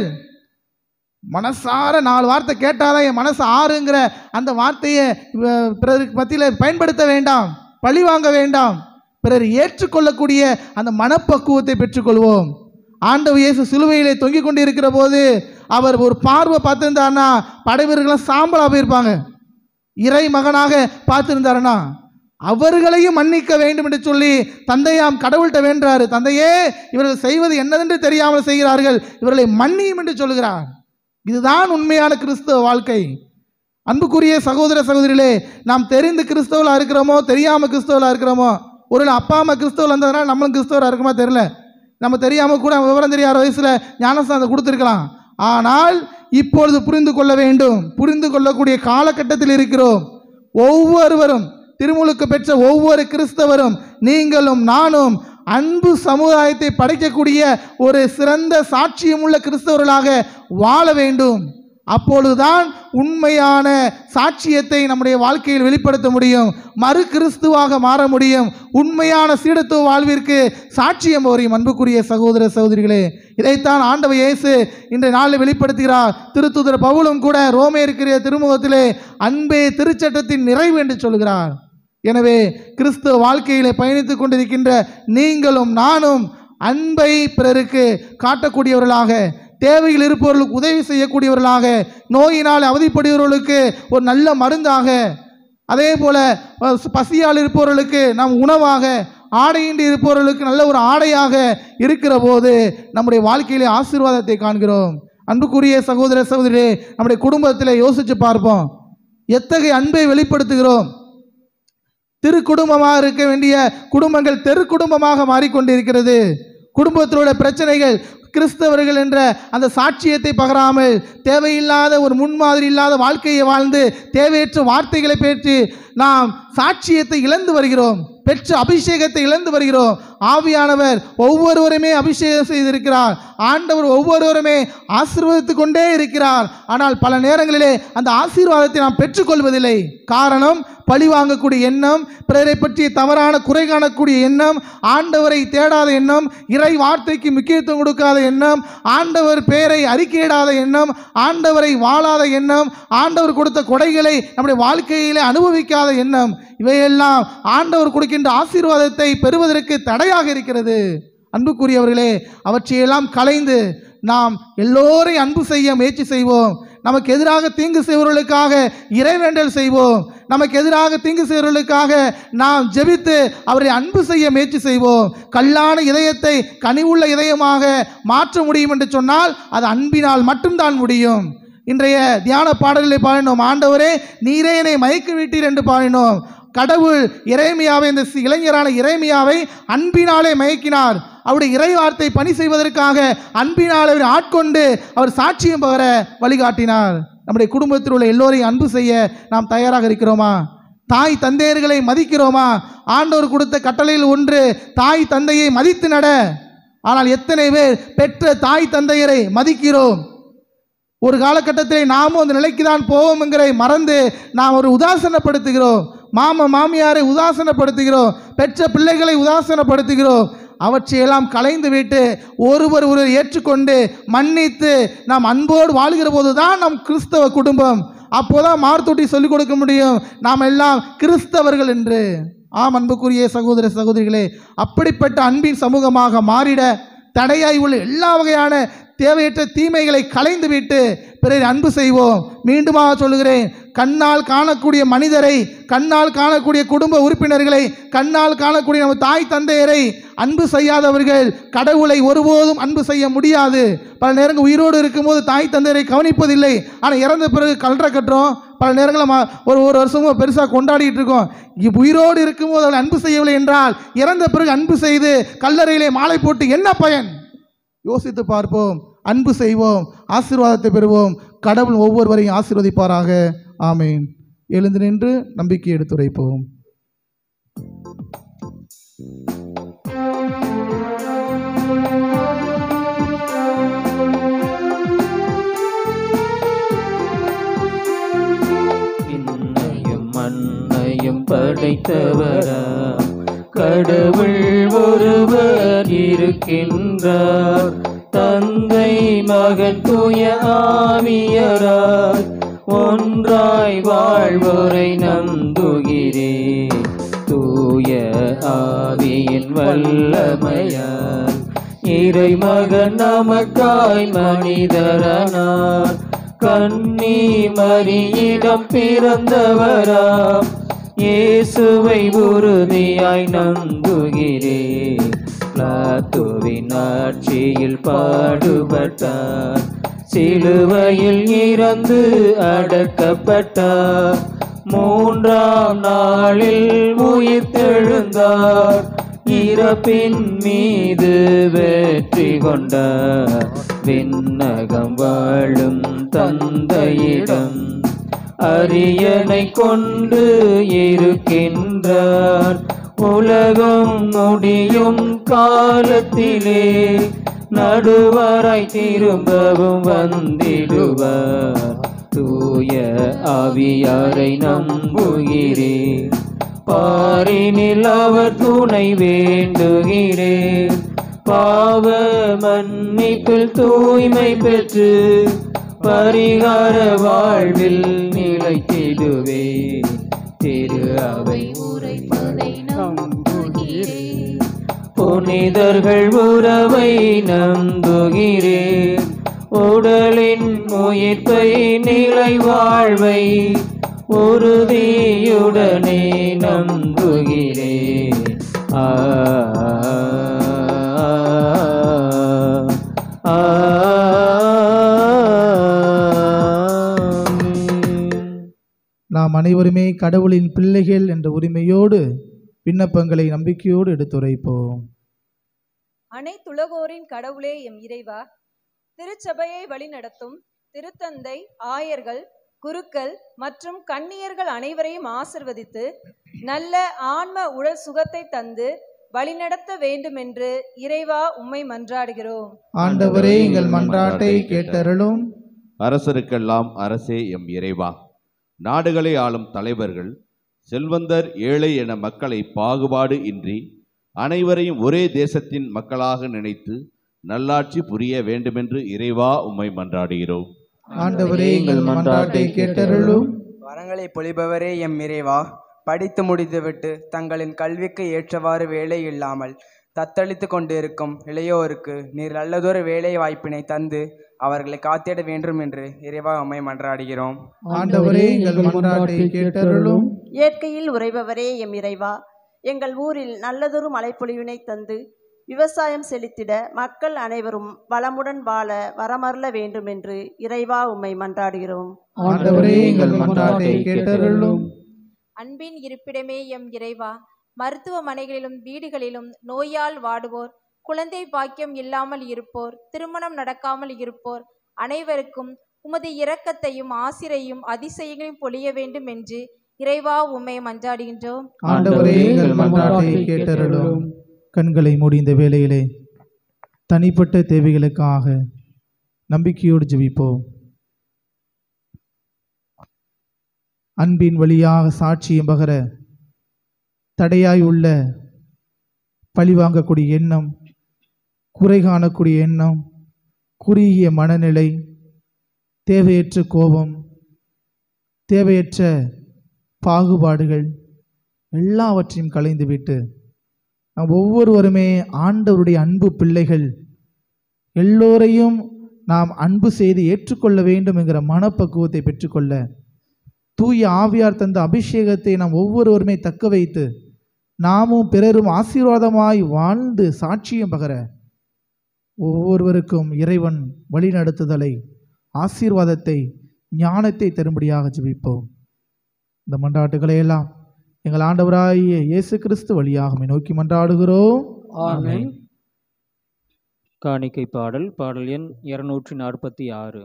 மனசார நாலு வார்த்தை கேட்டாதான் என் மனசு ஆறுங்கிற அந்த வார்த்தையை அஹ், பிறருக்கு மத்தியில் பயன்படுத்த வேண்டாம் பழி வாங்க வேண்டாம் பிறர் ஏற்றுக்கொள்ளக்கூடிய அந்த மனப்பக்குவத்தை பெற்றுக்கொள்வோம் ஆண்டவர் இயேசு சிலுவையிலே தொங்கிக் கொண்டு இருக்கிற போது அவர் ஒரு பார்வை பார்த்திருந்தாருன்னா படைவீரர்கள்லாம் சாம்பலா போயிருப்பாங்க இறை மகனாக பார்த்திருந்தாருன்னா அவர்களையும் மன்னிக்க வேண்டும் என்று சொல்லி தந்தையாம் கடவுள்கிட்ட வேண்டாரு தந்தையே இவர்கள் செய்வது என்னதென்று தெரியாமல் செய்கிறார்கள் இவர்களை மன்னியும் என்று சொல்கிறார் இதுதான் உண்மையான கிறிஸ்தவ வாழ்க்கை அன்புக்குரிய சகோதர சகோதரிகளே நாம் தெரிந்து கிறிஸ்தவலாக இருக்கிறோமோ தெரியாமல் கிறிஸ்தவலாக இருக்கிறோமோ ஒரு வேளை அப்பா அம்மா கிறிஸ்தவல் இருந்ததுனால நம்மளும் கிறிஸ்தவராக இருக்குமா தெரியல நம்ம தெரியாமல் கூட விவரம் தெரியாத வயசில் ஞானஸ்தானத்தை கொடுத்துருக்கலாம் ஆனால் இப்பொழுது புரிந்து கொள்ள வேண்டும் புரிந்து கொள்ளக்கூடிய காலகட்டத்தில் இருக்கிறோம் ஒவ்வொருவரும் திருமுழுக்கு பெற்ற ஒவ்வொரு கிறிஸ்தவரும் நீங்களும் நானும் அன்பு சமுதாயத்தை படைக்கக்கூடிய ஒரு சிறந்த சாட்சியமுள்ள கிறிஸ்தவர்களாக வாழ வேண்டும் அப்பொழுதுதான் உண்மையான சாட்சியத்தை நம்முடைய வாழ்க்கையில் வெளிப்படுத்த முடியும் மறு கிறிஸ்துவாக மாற முடியும் உண்மையான சீடத்துவ வாழ்விற்கு சாட்சியம் வரையும் அன்புக்குரிய சகோதர சகோதரிகளே இதைத்தான் ஆண்டவர் இயேசு இன்றைய நாளில் வெளிப்படுத்துகிறார் திருத்துதர் பவுலும் கூட ரோமே இருக்கிற திருமுகத்திலே அன்பே திருச்சட்டத்தின் நிறைவு என்று சொல்கிறார் எனவே கிறிஸ்துவ வாழ்க்கையிலே பயணித்துக் கொண்டிருக்கின்ற நீங்களும் நானும் அன்பை பிறருக்கு காட்டக்கூடியவர்களாக தேவையில் இருப்பவர்களுக்கு உதவி செய்யக்கூடியவர்களாக நோயினால் அவதிப்படுகிறவர்களுக்கு ஒரு நல்ல மருந்தாக அதே போல அஹ், பசியால் இருப்பவர்களுக்கு நாம் உணவாக ஆடையின்றி இருப்பவர்களுக்கு நல்ல ஒரு ஆடையாக இருக்கிற போது நம்முடைய வாழ்க்கையிலே ஆசீர்வாதத்தை காண்கிறோம் அன்புக்குரிய சகோதர சகோதரியே நம்முடைய குடும்பத்தில் யோசித்து பார்ப்போம் எத்தகைய அன்பை வெளிப்படுத்துகிறோம் திரு குடும்பமாக இருக்க வேண்டிய குடும்பங்கள் தெரு குடும்பமாக மாறிக்கொண்டிருக்கிறது குடும்பத்தில் உள்ள பிரச்சனைகள் கிறிஸ்தவர்கள் என்ற அந்த சாட்சியத்தை பகராமல் தேவையில்லாத ஒரு முன்மாதிரி இல்லாத வாழ்க்கையை வாழ்ந்து தேவையற்ற வார்த்தைகளை பேற்றி நாம் சாட்சியத்தை இழந்து வருகிறோம் பெற்ற அபிஷேகத்தை இழந்து வருகிறோம் ஆவியானவர் ஒவ்வொருவருமே அபிஷேகம் செய்திருக்கிறார் ஆண்டவர் ஒவ்வொருவருமே ஆசீர்வதித்து கொண்டே இருக்கிறார் ஆனால் பல நேரங்களிலே அந்த ஆசீர்வாதத்தை நாம் பெற்றுக்கொள்வதில்லை காரணம் பழி வாங்கக்கூடிய எண்ணம் பிறரை பற்றிய தவறான குறை காணக்கூடிய எண்ணம் ஆண்டவரை தேடாத எண்ணம் இறை வார்த்தைக்கு முக்கியத்துவம் கொடுக்காத எண்ணம் ஆண்டவர் பெயரை அறிக்கையிடாத எண்ணம் ஆண்டவரை வாழாத எண்ணம் ஆண்டவர் கொடுத்த கொடைகளை நம்முடைய வாழ்க்கையிலே அனுபவிக்காத எண்ணம் இவையெல்லாம் ஆண்டவர் கொடுக்கின்ற ஆசீர்வாதத்தை பெறுவதற்கு தடையாக இருக்கிறது அன்புக்குரியவர்களே அவற்றையெல்லாம் கலைந்து நாம் எல்லோரையும் அன்பு செய்ய முயற்சி செய்வோம் நமக்கு எதிராக தீங்கு செய்பவர்களுக்காக இறைவேண்டல் செய்வோம் நமக்கு எதிராக தீங்கு செய்பவர்களுக்காக நாம் ஜெபித்து அவரை அன்பு செய்ய முயற்சி செய்வோம் கல்லான இதயத்தை கனிவுள்ள இதயமாக மாற்ற முடியும் என்று சொன்னால் அது அன்பினால் மட்டும்தான் முடியும் இன்றைய தியான பாடல்களை பாடினோம் ஆண்டவரே நீரே என்னை மயக்க விட்டீர் என்று பாடினோம் கடவுள் இறைமையாவை இந்த சி- இளைஞரான இறைமையாவை அன்பினாலே மயக்கினார் அவருடைய இறை வார்த்தை பணி செய்வதற்காக அன்பினால் அவர் ஆட்கொண்டு அவர் சாட்சியம் பகர வழிகாட்டினார் நம்முடைய குடும்பத்தில் உள்ள எல்லோரையும் அன்பு செய்ய நாம் தயாராக இருக்கிறோமா தாய் தந்தையர்களை மதிக்கிறோமா ஆண்டவர் கொடுத்த கட்டளையில் ஒன்று தாய் தந்தையை மதித்து நட ஆனால் எத்தனை பேர் பெற்ற தாய் தந்தையரை மதிக்கிறோம் ஒரு காலகட்டத்தில் நாமும் அந்த நிலைக்கு தான் போவோம் என்கிறதை மறந்து நாம் ஒரு உதாசனப்படுத்துகிறோம் மாமா மாமியாரை உதாசனப்படுத்துகிறோம் பெற்ற பிள்ளைகளை உதாசனப்படுத்துகிறோம் அவற்றையெல்லாம் கலைந்து விட்டு ஒருவர் ஒருவர் ஏற்றுக்கொண்டு மன்னித்து நாம் அன்போடு வாழ்கிற போது தான் நம் கிறிஸ்தவ குடும்பம் அப்போதான் மார்த்தொட்டி சொல்லிக் கொடுக்க முடியும் நாம் எல்லாம் கிறிஸ்தவர்கள் என்று ஆம் அன்புக்குரிய சகோதர சகோதரிகளே அப்படிப்பட்ட அன்பின் சமூகமாக மாறிட தடையாய் உள்ள எல்லா வகையான தேவையற்ற தீமைகளை களைந்துவிட்டு பிறரை அன்பு செய்வோம் மீண்டுமாக சொல்லுகிறேன் கண்ணால் காணக்கூடிய மனிதரை கண்ணால் காணக்கூடிய குடும்ப உறுப்பினர்களை கண்ணால் காணக்கூடிய நம்ம தாய் தந்தையரை அன்பு செய்யாதவர்கள் கடவுளை ஒருபோதும் அன்பு செய்ய முடியாது பல நேரங்கள் உயிரோடு இருக்கும்போது தாய் தந்தையரை கவனிப்பதில்லை ஆனால் இறந்த பிறகு கல்ற கட்டுறோம் பல நேரங்களில் ம- ஒரு ஒரு வருஷமும் பெருசாக கொண்டாடிட்டு இருக்கோம் இப்ப உயிரோடு இருக்கும்போது அவள் அன்பு செய்யவில்லை என்றால் இறந்த பிறகு அன்பு செய்து கல்லறையிலே மாலை போட்டு என்ன பயன் யோசித்து பார்ப்போம் அன்பு செய்வோம் ஆசீர்வாதத்தை பெறுவோம் கடவுள் ஒவ்வொருவரையும் ஆசீர்வதிப்பாராக ஆமேன் எழுந்து நின்று நம்பிக்கை எடுத்துரைப்போம் விண்ணையும் மண்ணையும் படைத்தவரா கடவுள் ஒருவர் இருக்கின்றார் தந்தை மகன் தூய ஆவியராய் ஒன்றாய் வாழ்வோரை நம்புகிறேன் தூய ஆவியின் வல்லமையால் இறைமகன் நமக்காய் மனிதரானார் கன்னி மரியிடம் பிறந்தவராம் இயேசுவை உறுதியாய் நம்புகிறேன் பிளாத்துவின் ஆட்சியில் பாடுபட்டார் சிலுவையில் இறந்து அடக்கப்பட்டார் மூன்றாம் நாளில் உயிர்த்தெழுந்தார் இறப்பின் மீது வெற்றி கொண்டார் விண்ணகம் வாழும் தந்தையிடம் அரியணை கொண்டு இருக்கின்றார் உலகம் முடியும் காலத்திலே நடுவராய் திரும்பவும் வந்திடுவார் தூய ஆவியாரை நம்புகிறேன் பாரினில் அவர் துணை வேண்டுகிறேன் பாவ மன்னிப்பில் தூய்மை பெற்று பரிகார வாழ்வில் நிலைத்திடுவேன் திரு அவை உரைப்பதை நம்புகிறேன் புனிதர்கள் உறவை நம்புகிறேன் உடலின் உயிர்ப்பை நிலை வாழ்வை உறுதியுடனே நம்புகிறேன் ஆ ஆ, ஆமென். நாம் அனைவருமே கடவுளின் பிள்ளைகள் என்ற உரிமையோடு விண்ணப்பங்களை நம்பிக்கையோடு எடுத்துரைப்போம் அனைத்துலகோரின் கடவுளே எம் இறைவா திருச்சபையை வழிநடத்தும் திருத்தந்தை ஆயர்கள் குருக்கள் மற்றும் கன்னியர்கள் அனைவரையும் ஆசிர்வதித்து நல்ல ஆன்ம உடல் சுகத்தை தந்து வழிநடத்த வேண்டுமென்று இறைவா உம்மை மன்றாடுகிறோம் ஆண்டவரே எங்கள் மன்றாட்டை கேட்டருளும் அரசருக்கெல்லாம் அரசே எம் இறைவா நாடுகளை ஆளும் தலைவர்கள் செல்வந்தர் ஏழை என மக்களை பாகுபாடு இன்றி அனைவரையும் ஒரே தேசத்தின் மக்களாக நினைத்து நல்லாட்சி புரிய வேண்டுமென்று இறைவா உம்மை மன்றாடுகிறோம் ஆண்டவரே எங்கள் மன்றாட்டை கேட்டருளும் வரங்களை பொழிபவரே எம் இறைவா படித்து முடித்துவிட்டு தங்களின் கல்விக்கு ஏற்றவாறு வேலை இல்லாமல் தத்தளித்து கொண்டிருக்கும் இளையோருக்கு நீர் நல்லதொரு வேலை வாய்ப்பினை தந்து அவர்களை காத்திட வேண்டும் என்று இறைவா உம்மை மன்றாடுகிறோம் ஆண்டவரே எங்கள் மன்றாட்டை கேட்டருளும் இயற்கையில் உறைபவரே எம் இறைவா எங்கள் ஊரில் நல்லதொரு மழைப்பொழிவினை தந்து விவசாயம் செழித்திட மக்கள் அனைவரும் வளமுடன் வாழ வரமருள வேண்டுமென்று இறைவா உம்மை மன்றாடுகிறோம் ஆண்டவரே எங்கள் மன்றாட்டை கேட்டருளும் அன்பின் இருப்பிடமே எம் இறைவா மருத்துவமனைகளிலும் வீடுகளிலும் நோயால் வாடுவோர் குழந்தை பாக்கியம் இல்லாமல் இருப்போர் திருமணம் நடக்காமல் இருப்போர் அனைவருக்கும் உமது இரக்கத்தையும் ஆசிரையும் அதிசயங்களையும் பொழிய வேண்டும் என்று இறைவா உம்மை மன்றாடுகின்றோம் ஆண்டவரே எங்கள் மன்றாட்டை கேட்டருளும் கண்களை மூடி இந்த வேளையிலே தனிப்பட்ட தேவைகளுக்காக நம்பிக்கையோடு ஜெபிப்போம் அன்பின் வழியாக சாட்சியம் பகர தடையாய் உள்ள பழிவாங்கக்கூடிய எண்ணம் குறை காணக்கூடிய எண்ணம் குறுகிய மனநிலை தேவையற்ற கோபம் தேவையற்ற பாகுபாடுகள் எல்லாவற்றையும் களைந்துவிட்டு நாம் ஒவ்வொருவருமே ஆண்டவருடைய அன்பு பிள்ளைகள் எல்லோரையும் நாம் அன்பு செய்து ஏற்றுக்கொள்ள வேண்டும் என்கிற மனப்பக்குவத்தை பெற்றுக்கொள்ள தூய ஆவியார் தந்த அபிஷேகத்தை நாம் ஒவ்வொருவருமே தக்க வைத்து நாமும் பிறரும் ஆசீர்வாதமாய் வாழ்ந்து சாட்சியம் பகர ஒவ்வொருவருக்கும் இறைவன் வழிநடத்துதலை ஆசீர்வாதத்தை ஞானத்தை தரும்படியாக ஜெபிப்போம் இந்த மன்றாட்டுகளை எல்லாம் எங்கள் ஆண்டவராகிய இயேசு கிறிஸ்து வழியாக உம்மை நோக்கி மன்றாடுகிறோம் ஆமென் காணிக்கை பாடல் பாடல் எண் இருநூற்றி நாற்பத்தி ஆறு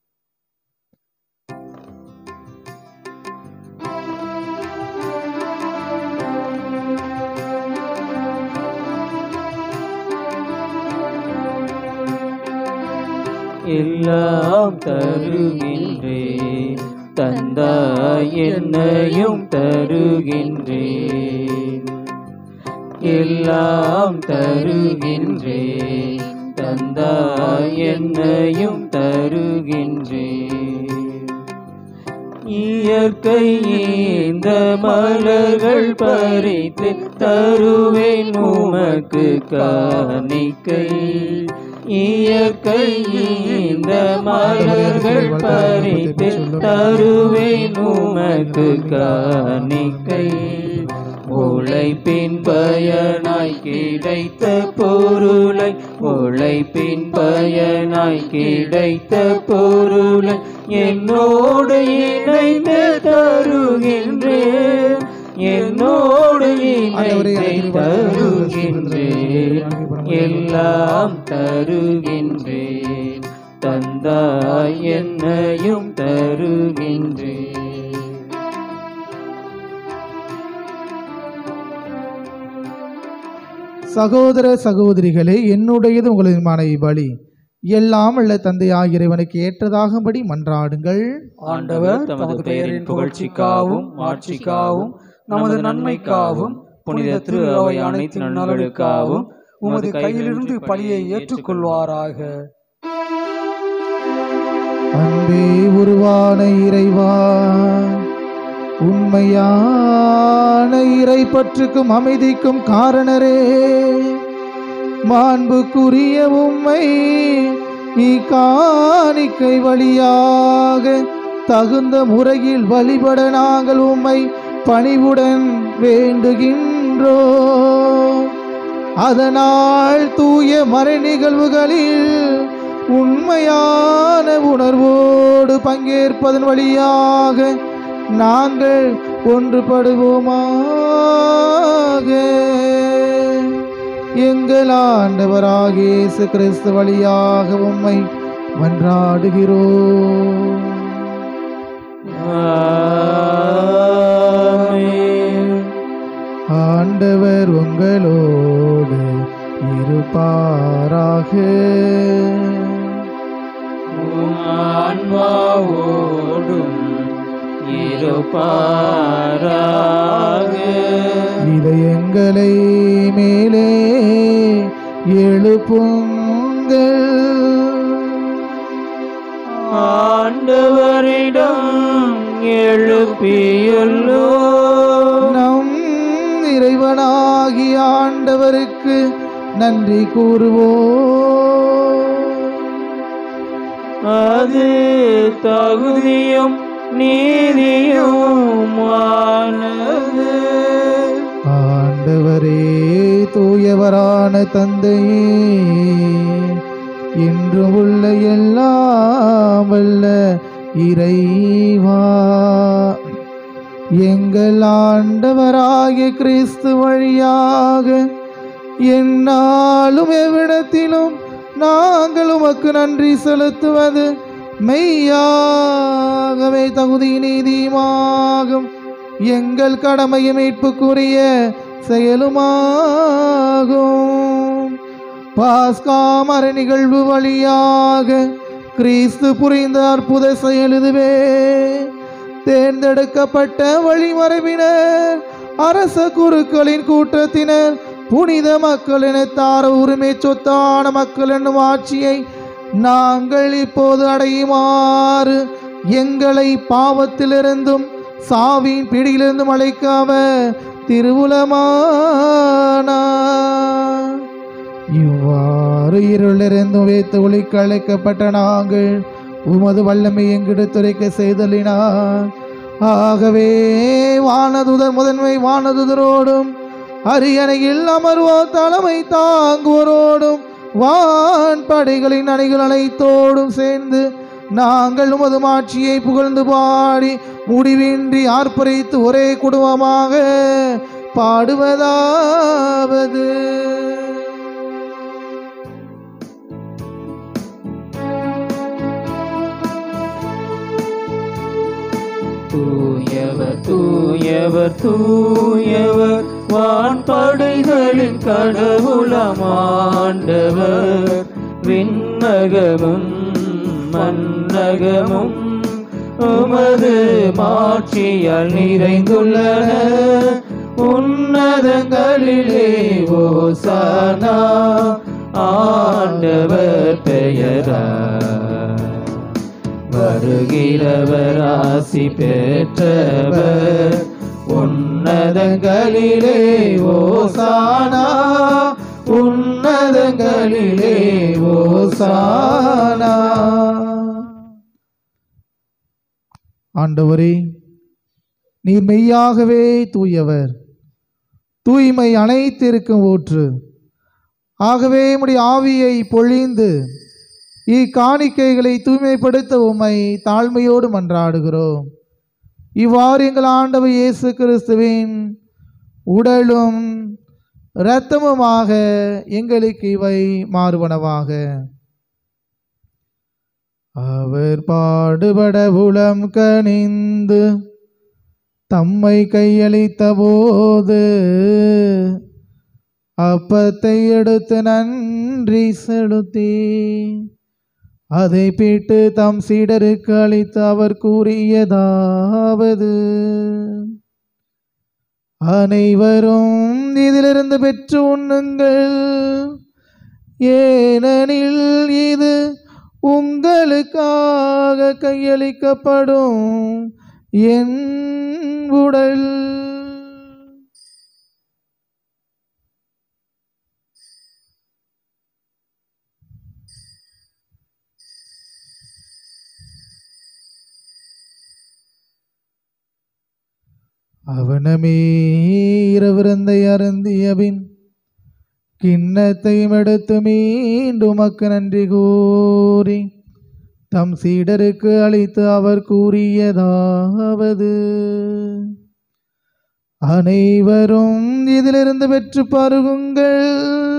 எல்லாம் தருகின்றேன் தந்தாய் என்னையும் தருகின்றேன் எல்லாம் தருகின்றேன் தந்தாய் என்னையும் தருகின்றேன் இயற்கை இந்த மலர்கள் பறித்து தருவேன் உமக்கு காணிக்கை இயற்கை இந்த மலர்கள் பறித்து தருவேன் உமக்கு காணிக்கை உழைப்பின் பயனாய் கிடைத்த பொருளை உழைப்பின் பயனாய் கிடைத்த பொருளை என்னோடு இணைந்து தருகின்றேன் என்னோடு இணைந்து தருகின்றேன் எல்லாம் தருகின்றேன் தந்தாய் என்னையும் தருகின்றேன் சகோதர சகோதரிகளே என்னுடையது உங்களின் மனை பலி எல்லாம் உள்ள தந்தையாய் இறைவனுக்கு ஏற்றதாகும்படி மன்றாடுங்கள் ஆண்டவர் தமது பெயரின் புகழ்ச்சிக்காகவும் மாட்சிக்காகவும் நமது நன்மைக்காகவும் புனித திரு அவை அனைத்து நன்மைகளுக்காகவும் உமது கையிலிருந்து பலியை ஏற்றுக்கொள்வாராக அன்பே உருவான இறைவா உண்மையான இறை பற்றுக்கும் அமைதிக்கும் காரணரே மாண்புக்குரிய உம்மை இக்காணிக்கை வழியாக தகுந்த முறையில் வழிபட நாங்கள் உம்மை பணிவுடன் வேண்டுகின்றோம் அதனால் தூய மறை நிகழ்வுகளில் உண்மையான உணர்வோடு பங்கேற்பதன் வழியாக நாங்கள் ஒன்றுபடுவோமாக எங்கள் ஆண்டவராகிய இயேசு கிறிஸ்து வழியாக உம்மை மன்றாடுகிறோம் ஆமென். ஆண்டவர் உங்களோடு இருப்பாராக உம் ஆன்மாவோடும் இருப்பாராக இதயங்களை மேலே எழுப்புங்கள் ஆண்டவரிடம் எழுப்பியுள்ளோ நம் இறைவனாகிய ஆண்டவருக்கு நன்றி கூறுவோம் அது தகுதியும் நீதியுமானது ஆண்டவரே தூயவரான தந்தையே இன்றும் உள்ள எல்லாம் வல்ல இறைவா எங்கள் ஆண்டவராகிய கிறிஸ்து வழியாக எந்நாளும் எவ்விடத்திலும் நாங்கள் உமக்கு நன்றி செலுத்துவது மெய்யாகவே தகுதி நீதியுமாகும் எங்கள் கடமையும் மீட்புக்குரிய செயலுமாகும் பாஸ்காமர நிகழ்வு வழியாக கிறிஸ்து புரிந்த அற்புத செயல் இதுவே தேர்ந்தெடுக்கப்பட்ட வழிமரபினர் அரச குருக்களின் கூட்டத்தினர் புனித மக்கள் இனத்தார உரிமை சொத்தான மக்கள் என்னும் ஆட்சியை நாங்கள் இப்போது அடையுமாறு எங்களை பாவத்திலிருந்தும் சாவின் பிடியிலிருந்தும் அழைக்காம திருவுலமானார் இவ்வாறு இருளிருந்தும் வைத்து ஒளிக்கு அழைக்கப்பட்ட நாங்கள் உமது வல்லமை எங்கெடுத்துரைக்க செய்தலினார் ஆகவே வானதுதர் முதன்மை வானதுதரோடும் அரியணையில் அமர்வோ தலைமை தாங்குவோரோடும் வான் படைகளின் அணிகள் அனைத்தோடும் சேர்ந்து நாங்கள் உமது மாட்சியை புகழ்ந்து பாடி முடிவின்றி ஆர்ப்பரித்து ஒரே குடும்பமாக பாடுவதாவது தூயவர் தூயவர் தூயவர் வான்படைகளின் கடவுளமாண்டவர் விண்ணகமும் மன்னகமும் உமது மாட்சியால் நிறைந்துள்ளன உன்னதங்களிலே ஓசானா ஆண்டவர் பெயரா வருகிறவர் ஆசி பெற்றவர் உன்னதங்களிலே ஓசானா உன்னதங்களிலே ஓசானா ஆண்டவரே நீர் மெய்யாகவே தூயவர் தூய்மை அனைத்திருக்கும் ஊற்று ஆகவே உம்முடைய ஆவியை பொழிந்து இக்காணிக்கைகளை தூய்மைப்படுத்த உம்மை தாழ்மையோடு மன்றாடுகிறோம் இவ்வாறு எங்கள் ஆண்டவர் இயேசு கிறிஸ்துவின் உடலும் இரத்தமுமாக எங்களுக்கு இவை மாறுவனவாக அவர் பாடுபட உளம் கனிந்து தம்மை கையளித்த போது அப்பத்தை எடுத்து நன்றி செலுத்தி அதை பிட்டு தம் சீடருக்கு அளித்து அவர் கூறியதாவது அனைவரும் இதிலிருந்து பெற்று உண்ணுங்கள் ஏனெனில் இது உங்களுக்காக கையளிக்கப்படும் என் உடல் அவனமே இரவிருந்தை அருந்திய பின் கிண்ணத்தையும் எடுத்து மீண்டும் உமக்கு நன்றி கூறி தம் சீடருக்கு அளித்து அவர் கூறியதாவது அனைவரும் இதிலிருந்து பெற்று பருகுங்கள்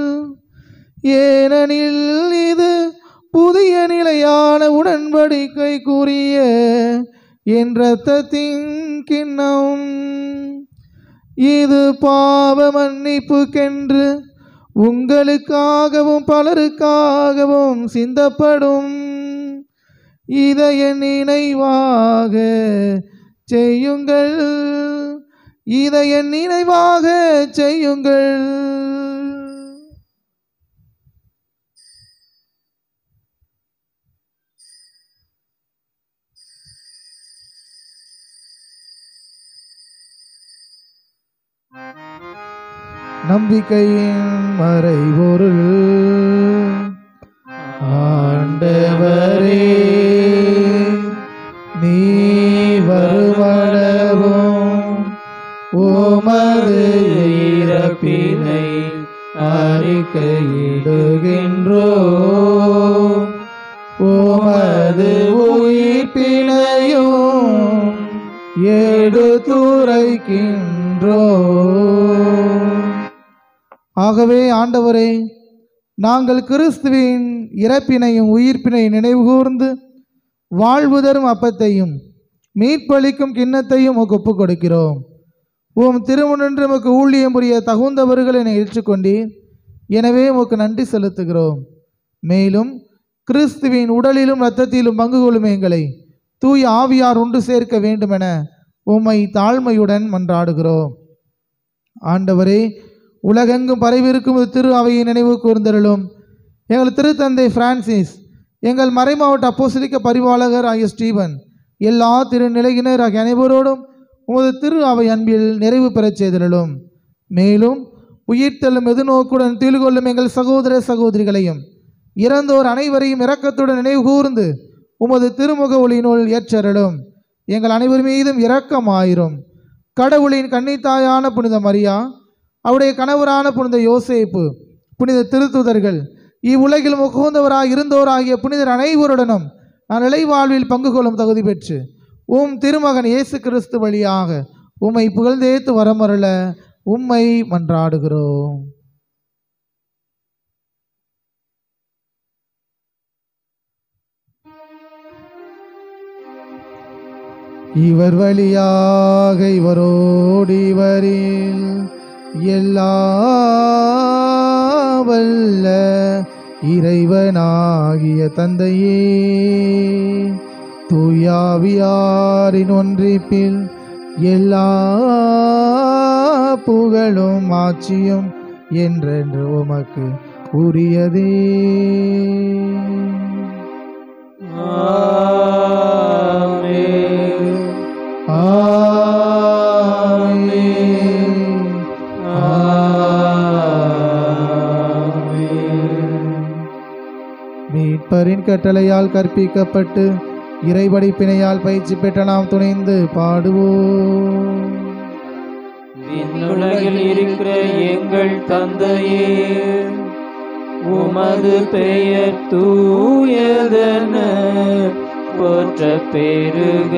ஏனெனில் இது புதிய நிலையான உடன்படிக்கை கூறிய என் இரத்தத்தின் கிண்ணம் இது பாவ மன்னிப்புக்கென்று உங்களுக்காகவும் பலருக்காகவும் சிந்தப்படும் இதை என் நினைவாக செய்யுங்கள் இதை என் நினைவாக செய்யுங்கள் நம்பிக்கையின் மறைபொருள் ஆண்டவரே நீ வருவளவும் உமது இறப்பினை அறிக்கையிடுகின்றோ உமது உயிர்ப்பினையும் எடுத்துரைக்கின்றோ ஆகவே ஆண்டவரே நாங்கள் கிறிஸ்துவின் இறப்பினையும் உயிர்ப்பினையும் நினைவுகூர்ந்து வாழ்வு தரும் அப்பத்தையும் மீட்பளிக்கும் கிண்ணத்தையும் உமக்கு ஒப்புக் கொடுக்கிறோம் உம் திருமணன்று உமக்கு ஊழியம் புரிய தகுந்தவர்கள் என ஏற்றுக்கொண்டீர் எனவே உமக்கு நன்றி செலுத்துகிறோம் மேலும் கிறிஸ்துவின் உடலிலும் இரத்தத்திலும் பங்கு கொள்ளும் எங்களை தூய ஆவியார் ஒன்று சேர்க்க வேண்டுமென உம்மை தாழ்மையுடன் மன்றாடுகிறோம் ஆண்டவரே உலகெங்கும் பரவிருக்கும் இந்த திரு அவையை நினைவு கூர்ந்தருளும் எங்கள் திருத்தந்தை பிரான்சிஸ் எங்கள் மறைமாவட்ட அப்போஸ்தலிக்க பரிபாலகர் ஆகிய ஸ்டீவன் எல்லா திருநிலையினர் ஆகிய அனைவரோடும் உமது திரு அவை அன்பில் நிறைவு பெறச் செய்திருளும் மேலும் உயிர்த்தெழும் எதிர்நோக்குடன் தீழ்கொள்ளும் எங்கள் சகோதர சகோதரிகளையும் இறந்தோர் அனைவரையும் இரக்கத்துடன் நினைவு கூர்ந்து உமது திருமுக ஒளியினுள் ஏற்றருளும் எங்கள் அனைவர் மீதும் இரக்கமாயிரும் கடவுளின் கன்னித்தாயான புனித மரியா அவருடைய கணவரான புனித யோசேப்பு புனித திருத்துதர்கள் இவ்வுலகில் முகந்தவராய் இருந்தோராகிய புனிதர் அனைவருடனும் நான் இலைவாழ்வில் பங்கு கொள்ளும் தகுதி பெற்று உம் திருமகன் இயேசு கிறிஸ்து வழியாக உம்மை புகழ்ந்தேத்து வரமருள உம்மை மன்றாடுகிறோம் இவர் வழியாக இவரோடு இவரில் எல்லா வல்ல இறைவனாகிய தந்தையே தூயாவியாரின் ஒன்றிப்பில் எல்லா புகழும் ஆட்சியும் என்றென்று உமக்கு உரியதே மீட்பரின் கட்டளையால் கற்பிக்கப்பட்டு இறைபடிப்பினையால் பயிற்சி பெற்ற நாம் துணைந்து பாடுவோம் விண்ணுலகில் இருக்கிற எங்கள் தந்தையே உமது பெயர் தூயதென போற்ற பெருக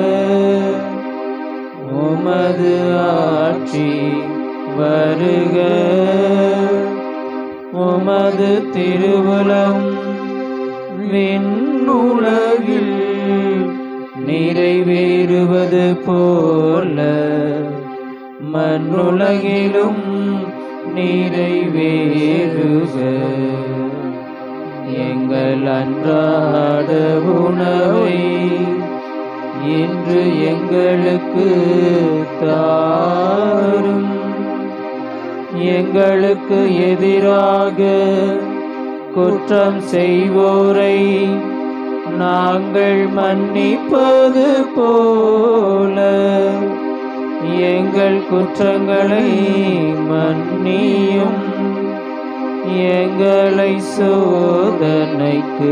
உமது ஆட்சி வருக உமது திருவுலம் விண்ணுலகில் நிறைவேறுவது போல மண்ணுலகிலும் நிறைவேறுக எங்கள் அன்றாட உணவை இன்று எங்களுக்கு தாரும் எங்களுக்கு எதிராக குற்றம் செய்வோரை நாங்கள் மன்னிப்பது போல எங்கள் குற்றங்களை மன்னியும் எங்களை சோதனைக்கு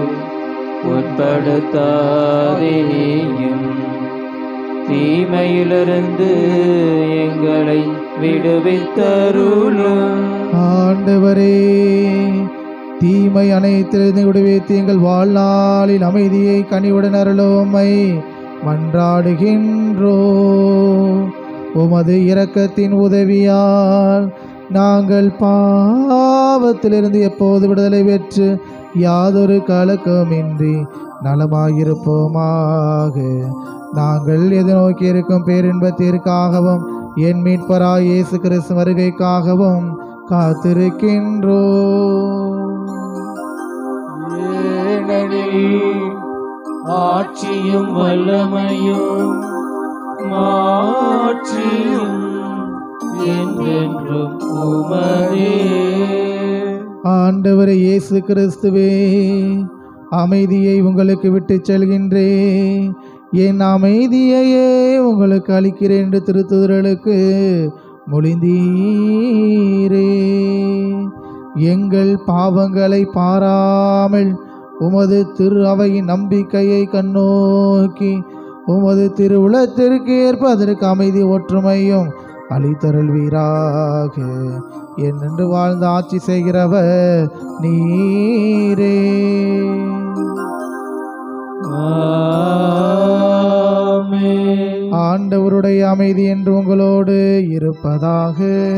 உட்படுத்தாதேயும் தீமையிலிருந்து எங்களை விடுவித்தருளும் ஆண்டவரே தீமை அனைத்திலிருந்து விடுவித்து எங்கள் வாழ்நாளில் அமைதியை கனிவுடன் அருளோமை மன்றாடுகின்றோ உமது இரக்கத்தின் உதவியால் நாங்கள் பாவத்திலிருந்து எப்போது விடுதலை பெற்று யாதொரு கலக்கமின்றி நலமாயிருப்போமாக நாங்கள் எதிர்நோக்கி இருக்கும் பேரின்பத்திற்காகவும் என் மீட்பராய் இயேசு கிறிஸ்து வருகைக்காகவும் காத்திருக்கின்றோ ஏனெனில் ஆட்சியும் வல்லமையும் மாட்சியும் என்றென்றும் உமதே ஆண்டவரே இயேசு கிறிஸ்துவே அமைதியை உங்களுக்கு விட்டு செல்கின்றே என் அமைதியையே உங்களுக்கு அளிக்கிறேன் என்று திருத்துதர்களுக்கு மொழிந்தீரே எங்கள் பாவங்களை பாராமல் உமது திரு அவையின் நம்பிக்கையை கண்ணோக்கி உமது திருவுளத்திற்கு ஏற்ப அதற்கு அமைதி ஒற்றுமையும் அளித்தருள்வீராக என்னென்று வாழ்ந்து ஆட்சி செய்கிறவர் நீரே ஆமென். ஆண்டவருடைய அமைதி என்று உங்களோடு இருப்பதாக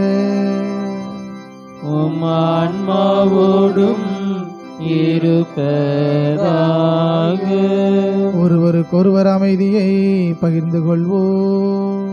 உம் ஆன்மாவோடும் இருப்பதாக ஒருவருக்கொருவர் அமைதியை பகிர்ந்து கொள்வோம்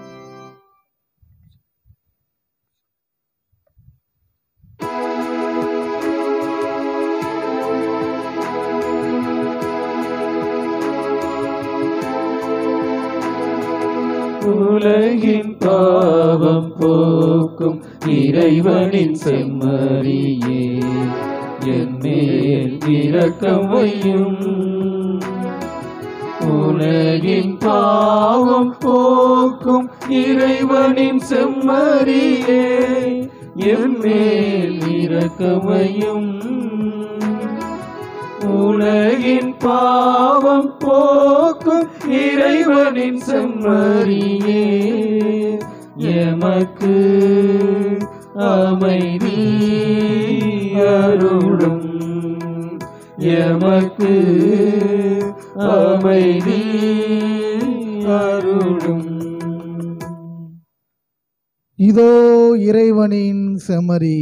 உலகின் பாவம் போக்கும் இறைவனின் செம்மறியே என் மேல் இரக்கம் வையும் உலகின் பாவம் போக்கும் இறைவனின் செம்மறியே என் மேல் இரக்கமையும் உலகின் பாவம் போக்கும் இறைவனின் செம்மறியே எமக்கு அமைதி அருளும் எமக்கு அமைதி அருளும் இதோ இறைவனின் செம்மறி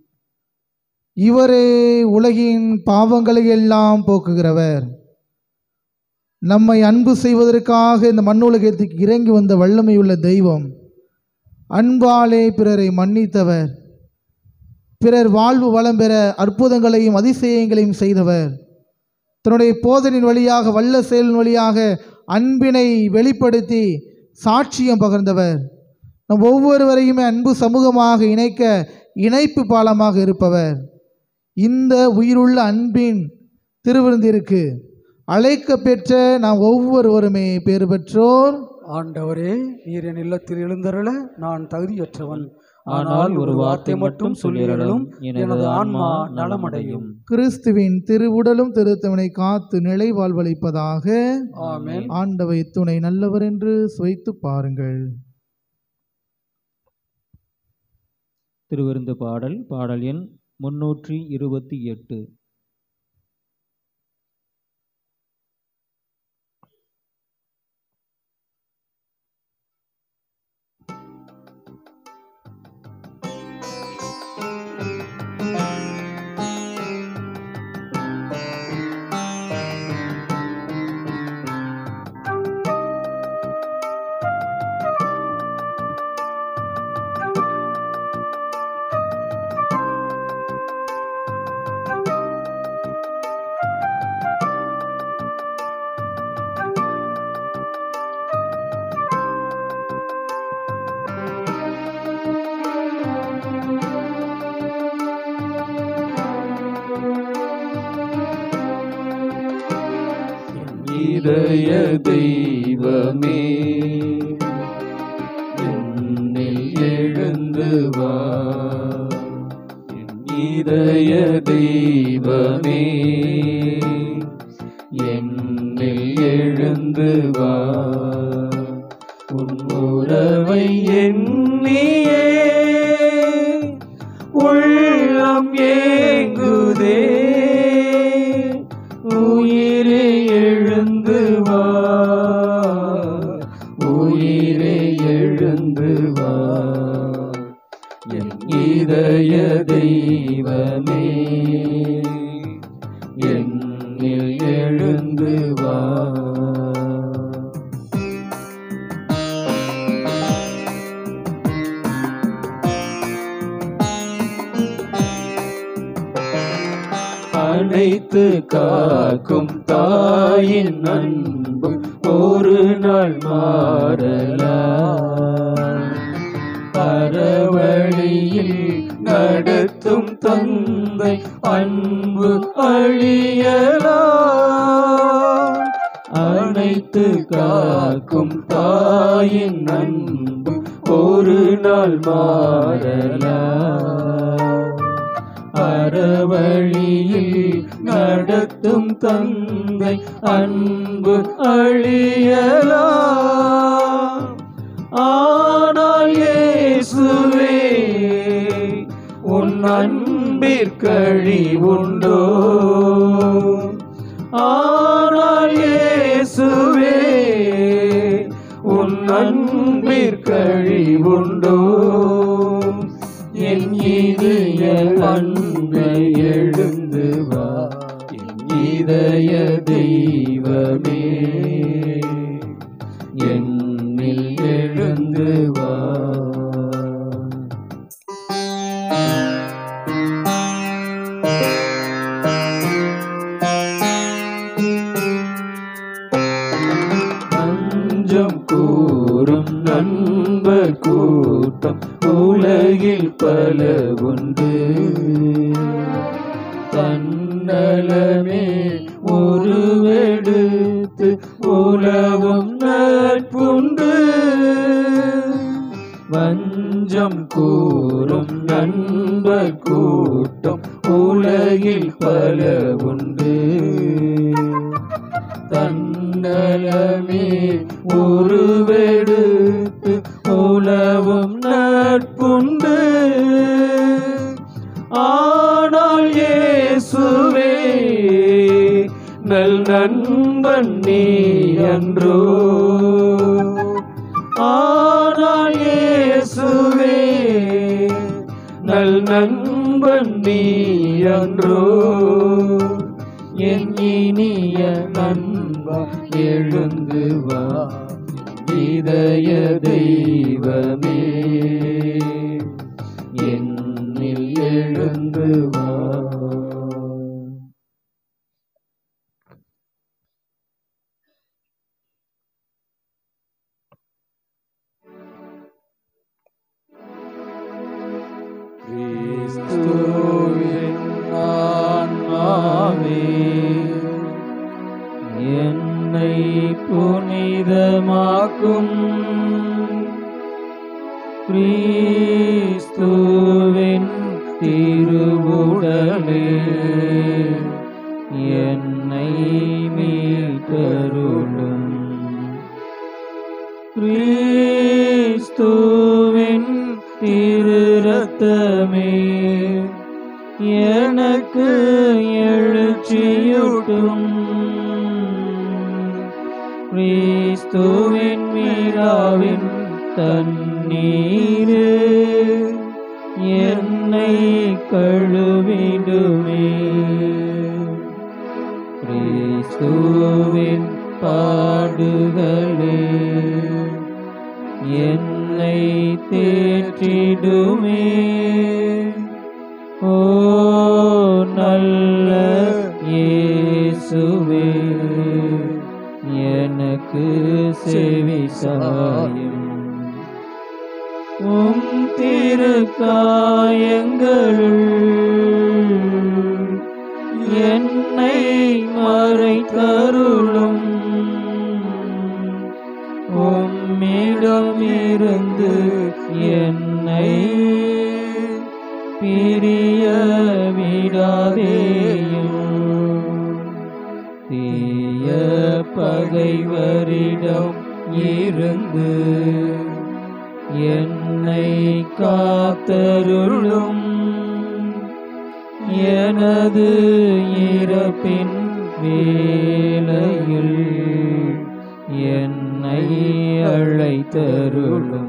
இவரே உலகின் பாவங்களை எல்லாம் போக்குகிறவர் நம்மை அன்பு செய்வதற்காக இந்த மண்ணுலகத்துக்கு இறங்கி வந்த வல்லமையுள்ள தெய்வம் அன்பாலே பிறரை மன்னித்தவர் பிறர் வாழ்வு வளம் பெற அற்புதங்களையும் அதிசயங்களையும் செய்தவர் தன்னுடைய போதனின் வழியாக வல்ல செயலின் வழியாக அன்பினை வெளிப்படுத்தி சாட்சியம் பகிர்ந்தவர் நம் ஒவ்வொருவரையுமே அன்பு சமூகமாக இணைக்க இணைப்பு பாலமாக இருப்பவர் இந்த உயிருள்ள அன்பின் திருவிருந்திற்கு அழைக்க பெற்ற நாம் ஒவ்வொருவருமே பேறு பெற்றோர் ஆண்டவரே நீர் என் இல்லத்தில் எழுந்தருள நான் தகுதியற்றவன் ஆனால் ஒரு வார்த்தை மட்டும் சொல்லிடலும் எனது ஆன்மா நலமடையும் கிறிஸ்துவின் திருவுடலும் திருத்தவனை காத்து நிலை வாழ்வளிப்பதாக ஆமென் ஆண்டவை துணை நல்லவர் என்று சுவைத்து பாருங்கள் திருவிருந்து பாடல் பாடல் எண் முன்னூற்றி இருபத்தி எட்டு இதய தெய்வமே என்னில் எழுந்து வா என் இதய தெய்வமே என்னில் எழுந்து வா உன் உறவை எண்ணியே உள்ளம் ஏங்குதே உயிரே எழுந்து வா உயிரே எழுந்து வா என் இதய தெய்வமே எழுந்து வா அனைத்து காக்கும் தாயின் அன்பு ஒரு நாள் மாறலா அறவழியில் நடத்தும் தந்தை அன்பு அழியலா அனைத்து காக்கும் தாயின் அன்பு ஒரு நாள் மாறலா அறவழியில் நடத்தும் தந்தை அன்பு அழியலா ஆனால் இயேசுவே உன் அன்பிற்கழி உண்டோ ஆனால் இயேசுவே உன் அன்பிற்கழி உண்டோ என் இதய அன்பை எழுந்து வா என் இதய தெய்வமே என்னில் எழுந்து வா நஞ்சம் கூறும் நண்பர் கூட்டம் உலகில் பல உண்டு தன்னலமே உருவெடுத்து உலவும் நட்புண்டு வஞ்சம் கூறும் நண்பர் கூட்டம் உலகில் பல உண்டு தன்னலமே உருவெடுத்து உலவும் நட்புண்டு ஆனால் இயேசுவே நல் நண்பன் நீ அன்றோ ஆனால் இயேசுவே நல் நண்பன் நீ அன்றோ என் இனிய நண்பா எழுந்து வா இதய தெய்வமே என்னில் எழுந்து வா கிறிஸ்துவின் ஆன்மாவே என்னை புனிதமாக்கும் கிறிஸ்துவின் திருவுடலே என்னை மீட்டருளும் கிறிஸ்துவின் திரு ரத்தமே எனக்கு எழுச்சியூட்டும் கிறிஸ்துவின் மீராவின் தண்ணீரே என்னை கழுவிடுமே கிறிஸ்துவின் பாடுகளே என்னை தேற்றிடுமே ஓ நல்ல இயேசுவே எனக்கு செவி சாயும் உம் திருக்காயங்களுள் என்னை மறைத்தருளும் உம்மிடமிருந்து என்னை பிரிய விடாதேயும் தீய பகைவரிடம் இருந்து என்னை காத்தருளும் எனது இறப்பின் வேளையில் என்னை அழைத்தருளும்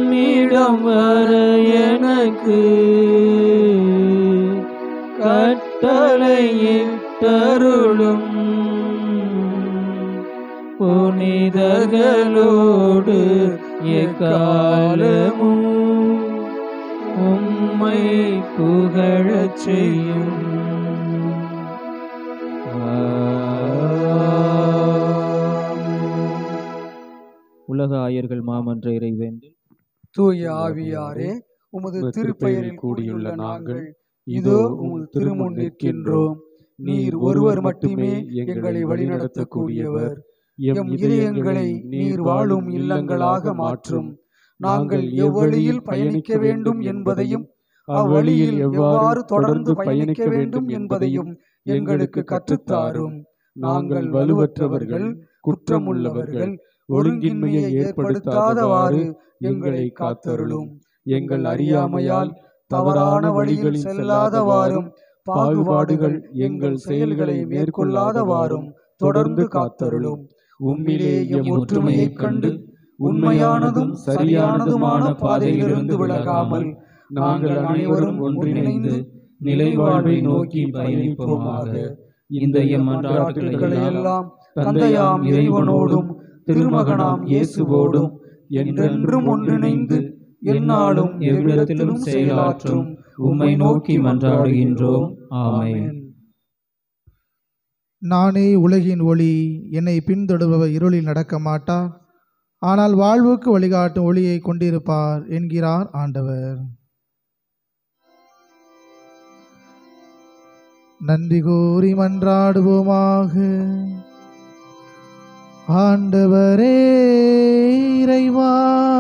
உம்மிடம் வர எனக்கு கட்டளையிடுமே கட்டளையிட்டருளும் புனிதர்களோடு எக்காலமும் உம்மை புகழச் செய்யும் உலக ஆயர்கள் மாமன்ற இறைவேண்டில் தூய ஆவியாரே உமது திருப்பெயரில் கூடியுள்ள நாங்கள் இதோ உமது திருமுன் நிற்கின்றோம் நீர் ஒருவர் மட்டுமே எங்களை வழிநடத்தக்கூடியவர் எம் இதயங்களை நீர் வாழும் இல்லங்களாக மாற்றும் நாங்கள் எவ்வழியில் பயணிக்க வேண்டும் என்பதையும் அவ்வழியில் எவ்வாறு தொடர்ந்து பயணிக்க வேண்டும் என்பதையும் எங்களுக்கு கற்றுத்தாரும் நாங்கள் வலுவற்றவர்கள் குற்றமுள்ளவர்கள் ஒழுங்கின்மையை ஏற்படுத்தாதவாறு எங்களை காத்தருளும் எங்கள் அறியாமையால் தவறான வழிகளில் செல்லாதவாறும் பாகுபாடுகள் எங்கள் செயல்களை மேற்கொள்ளாதவாறும் தொடர்ந்து காத்தருளும் உம்மிலே எம் ஒற்றுமையைக் கண்டு உண்மையானதும் சரியானதுமான பாதையிலிருந்து விலகாமல் நாங்கள் அனைவரும் ஒன்றிணைந்து நிலை வாழ்வை நோக்கி பயணிப்போமாக இந்த எம் மன்றாட்டுகளை எல்லாம் தந்தையாம் இறைவனோடும் திருமகனாம் இயேசுவோடும் என்றென்றும் ஒன்றிணைந்து எந்நாளும் எவ்விடத்திலும் செயலாற்றும் உம்மை நோக்கி மன்றாடுகின்றோம் ஆமென் நானே உலகின் ஒளி என்னை பின்தொடர்பவர் இருளில் நடக்க மாட்டார் ஆனால் வாழ்வுக்கு வழிகாட்டும் ஒளியை கொண்டிருப்பார் என்கிறார் ஆண்டவர் நன்றி கூறி மன்றாடுவோமாக ஆண்டவரே இறைவா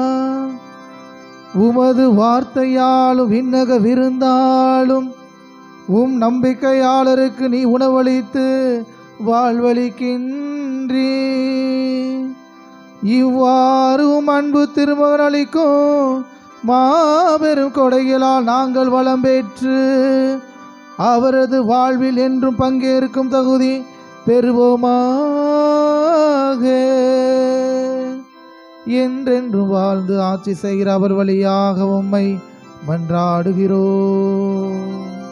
உமது வார்த்தையாலும் விண்ணக விருந்தாலும் உம் நம்பிக்கையாளருக்கு நீ உணவளித்து வாழ்வளிக்கின்றீ இவ்வாறு உம் அன்பு திருமகன் அளிக்கும் மாபெரும் கொடைகளால் நாங்கள் வளம் பெற்று அவரது வாழ்வில் என்றும் பங்கேற்கும் தகுதி பெறுவோமாக என்றென்றும் வாழ்ந்து ஆட்சி செய்கிற அவர் வழியாக உம்மை மன்றாடுகிறோம்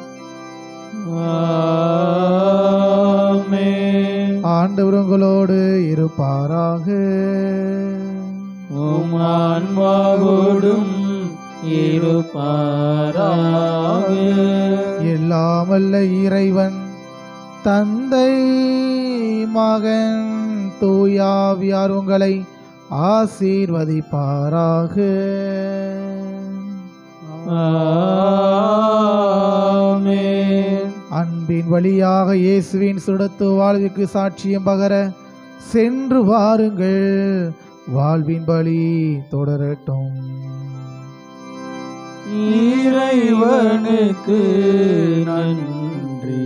ஆண்டவர் உங்களோடு இருப்பாராக உம் ஆன்மாவோடும் இருப்பாராக எல்லாம் வல்ல இறைவன் தந்தை மகன் தூயாவியார் உங்களை ஆசீர்வதிப்பாராக ஆமென் அன்பின் வழியாக இயேசுவின் சுடத்து வாழ்வுக்கு சாட்சியம் பகர சென்று வாருங்கள் வாழ்வின் பலி தொடரட்டும் இறைவனுக்கு நன்றி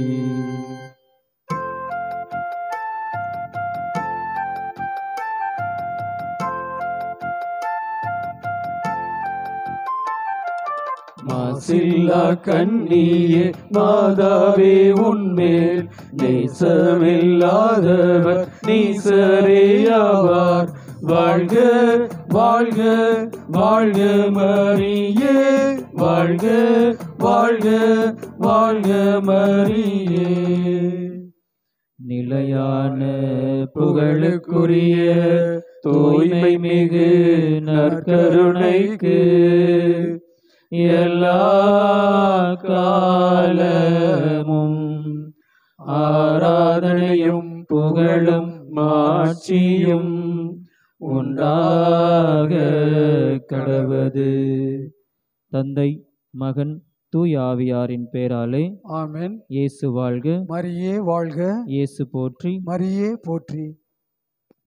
மாசில்லா கண்ணியே மாதாவே உன்மேல் நேசமில்லாதவர் நீசரேயாவார் வாழ்க வாழ்க வாழ்க மரியே வாழ்க வாழ்க வாழ்க மரியே நிலையான புகழுக்குரிய தூய்மை மிகு நற்கருணைக்கு எல்லா காலமும் ஆராதனையும் புகழும் மாட்சியும் உண்டாக கடவது தந்தை மகன் தூய் ஆவியாரின் பேராலே ஆமென் இயேசு வாழ்க மரியே வாழ்க இயேசு போற்றி மரியே போற்றி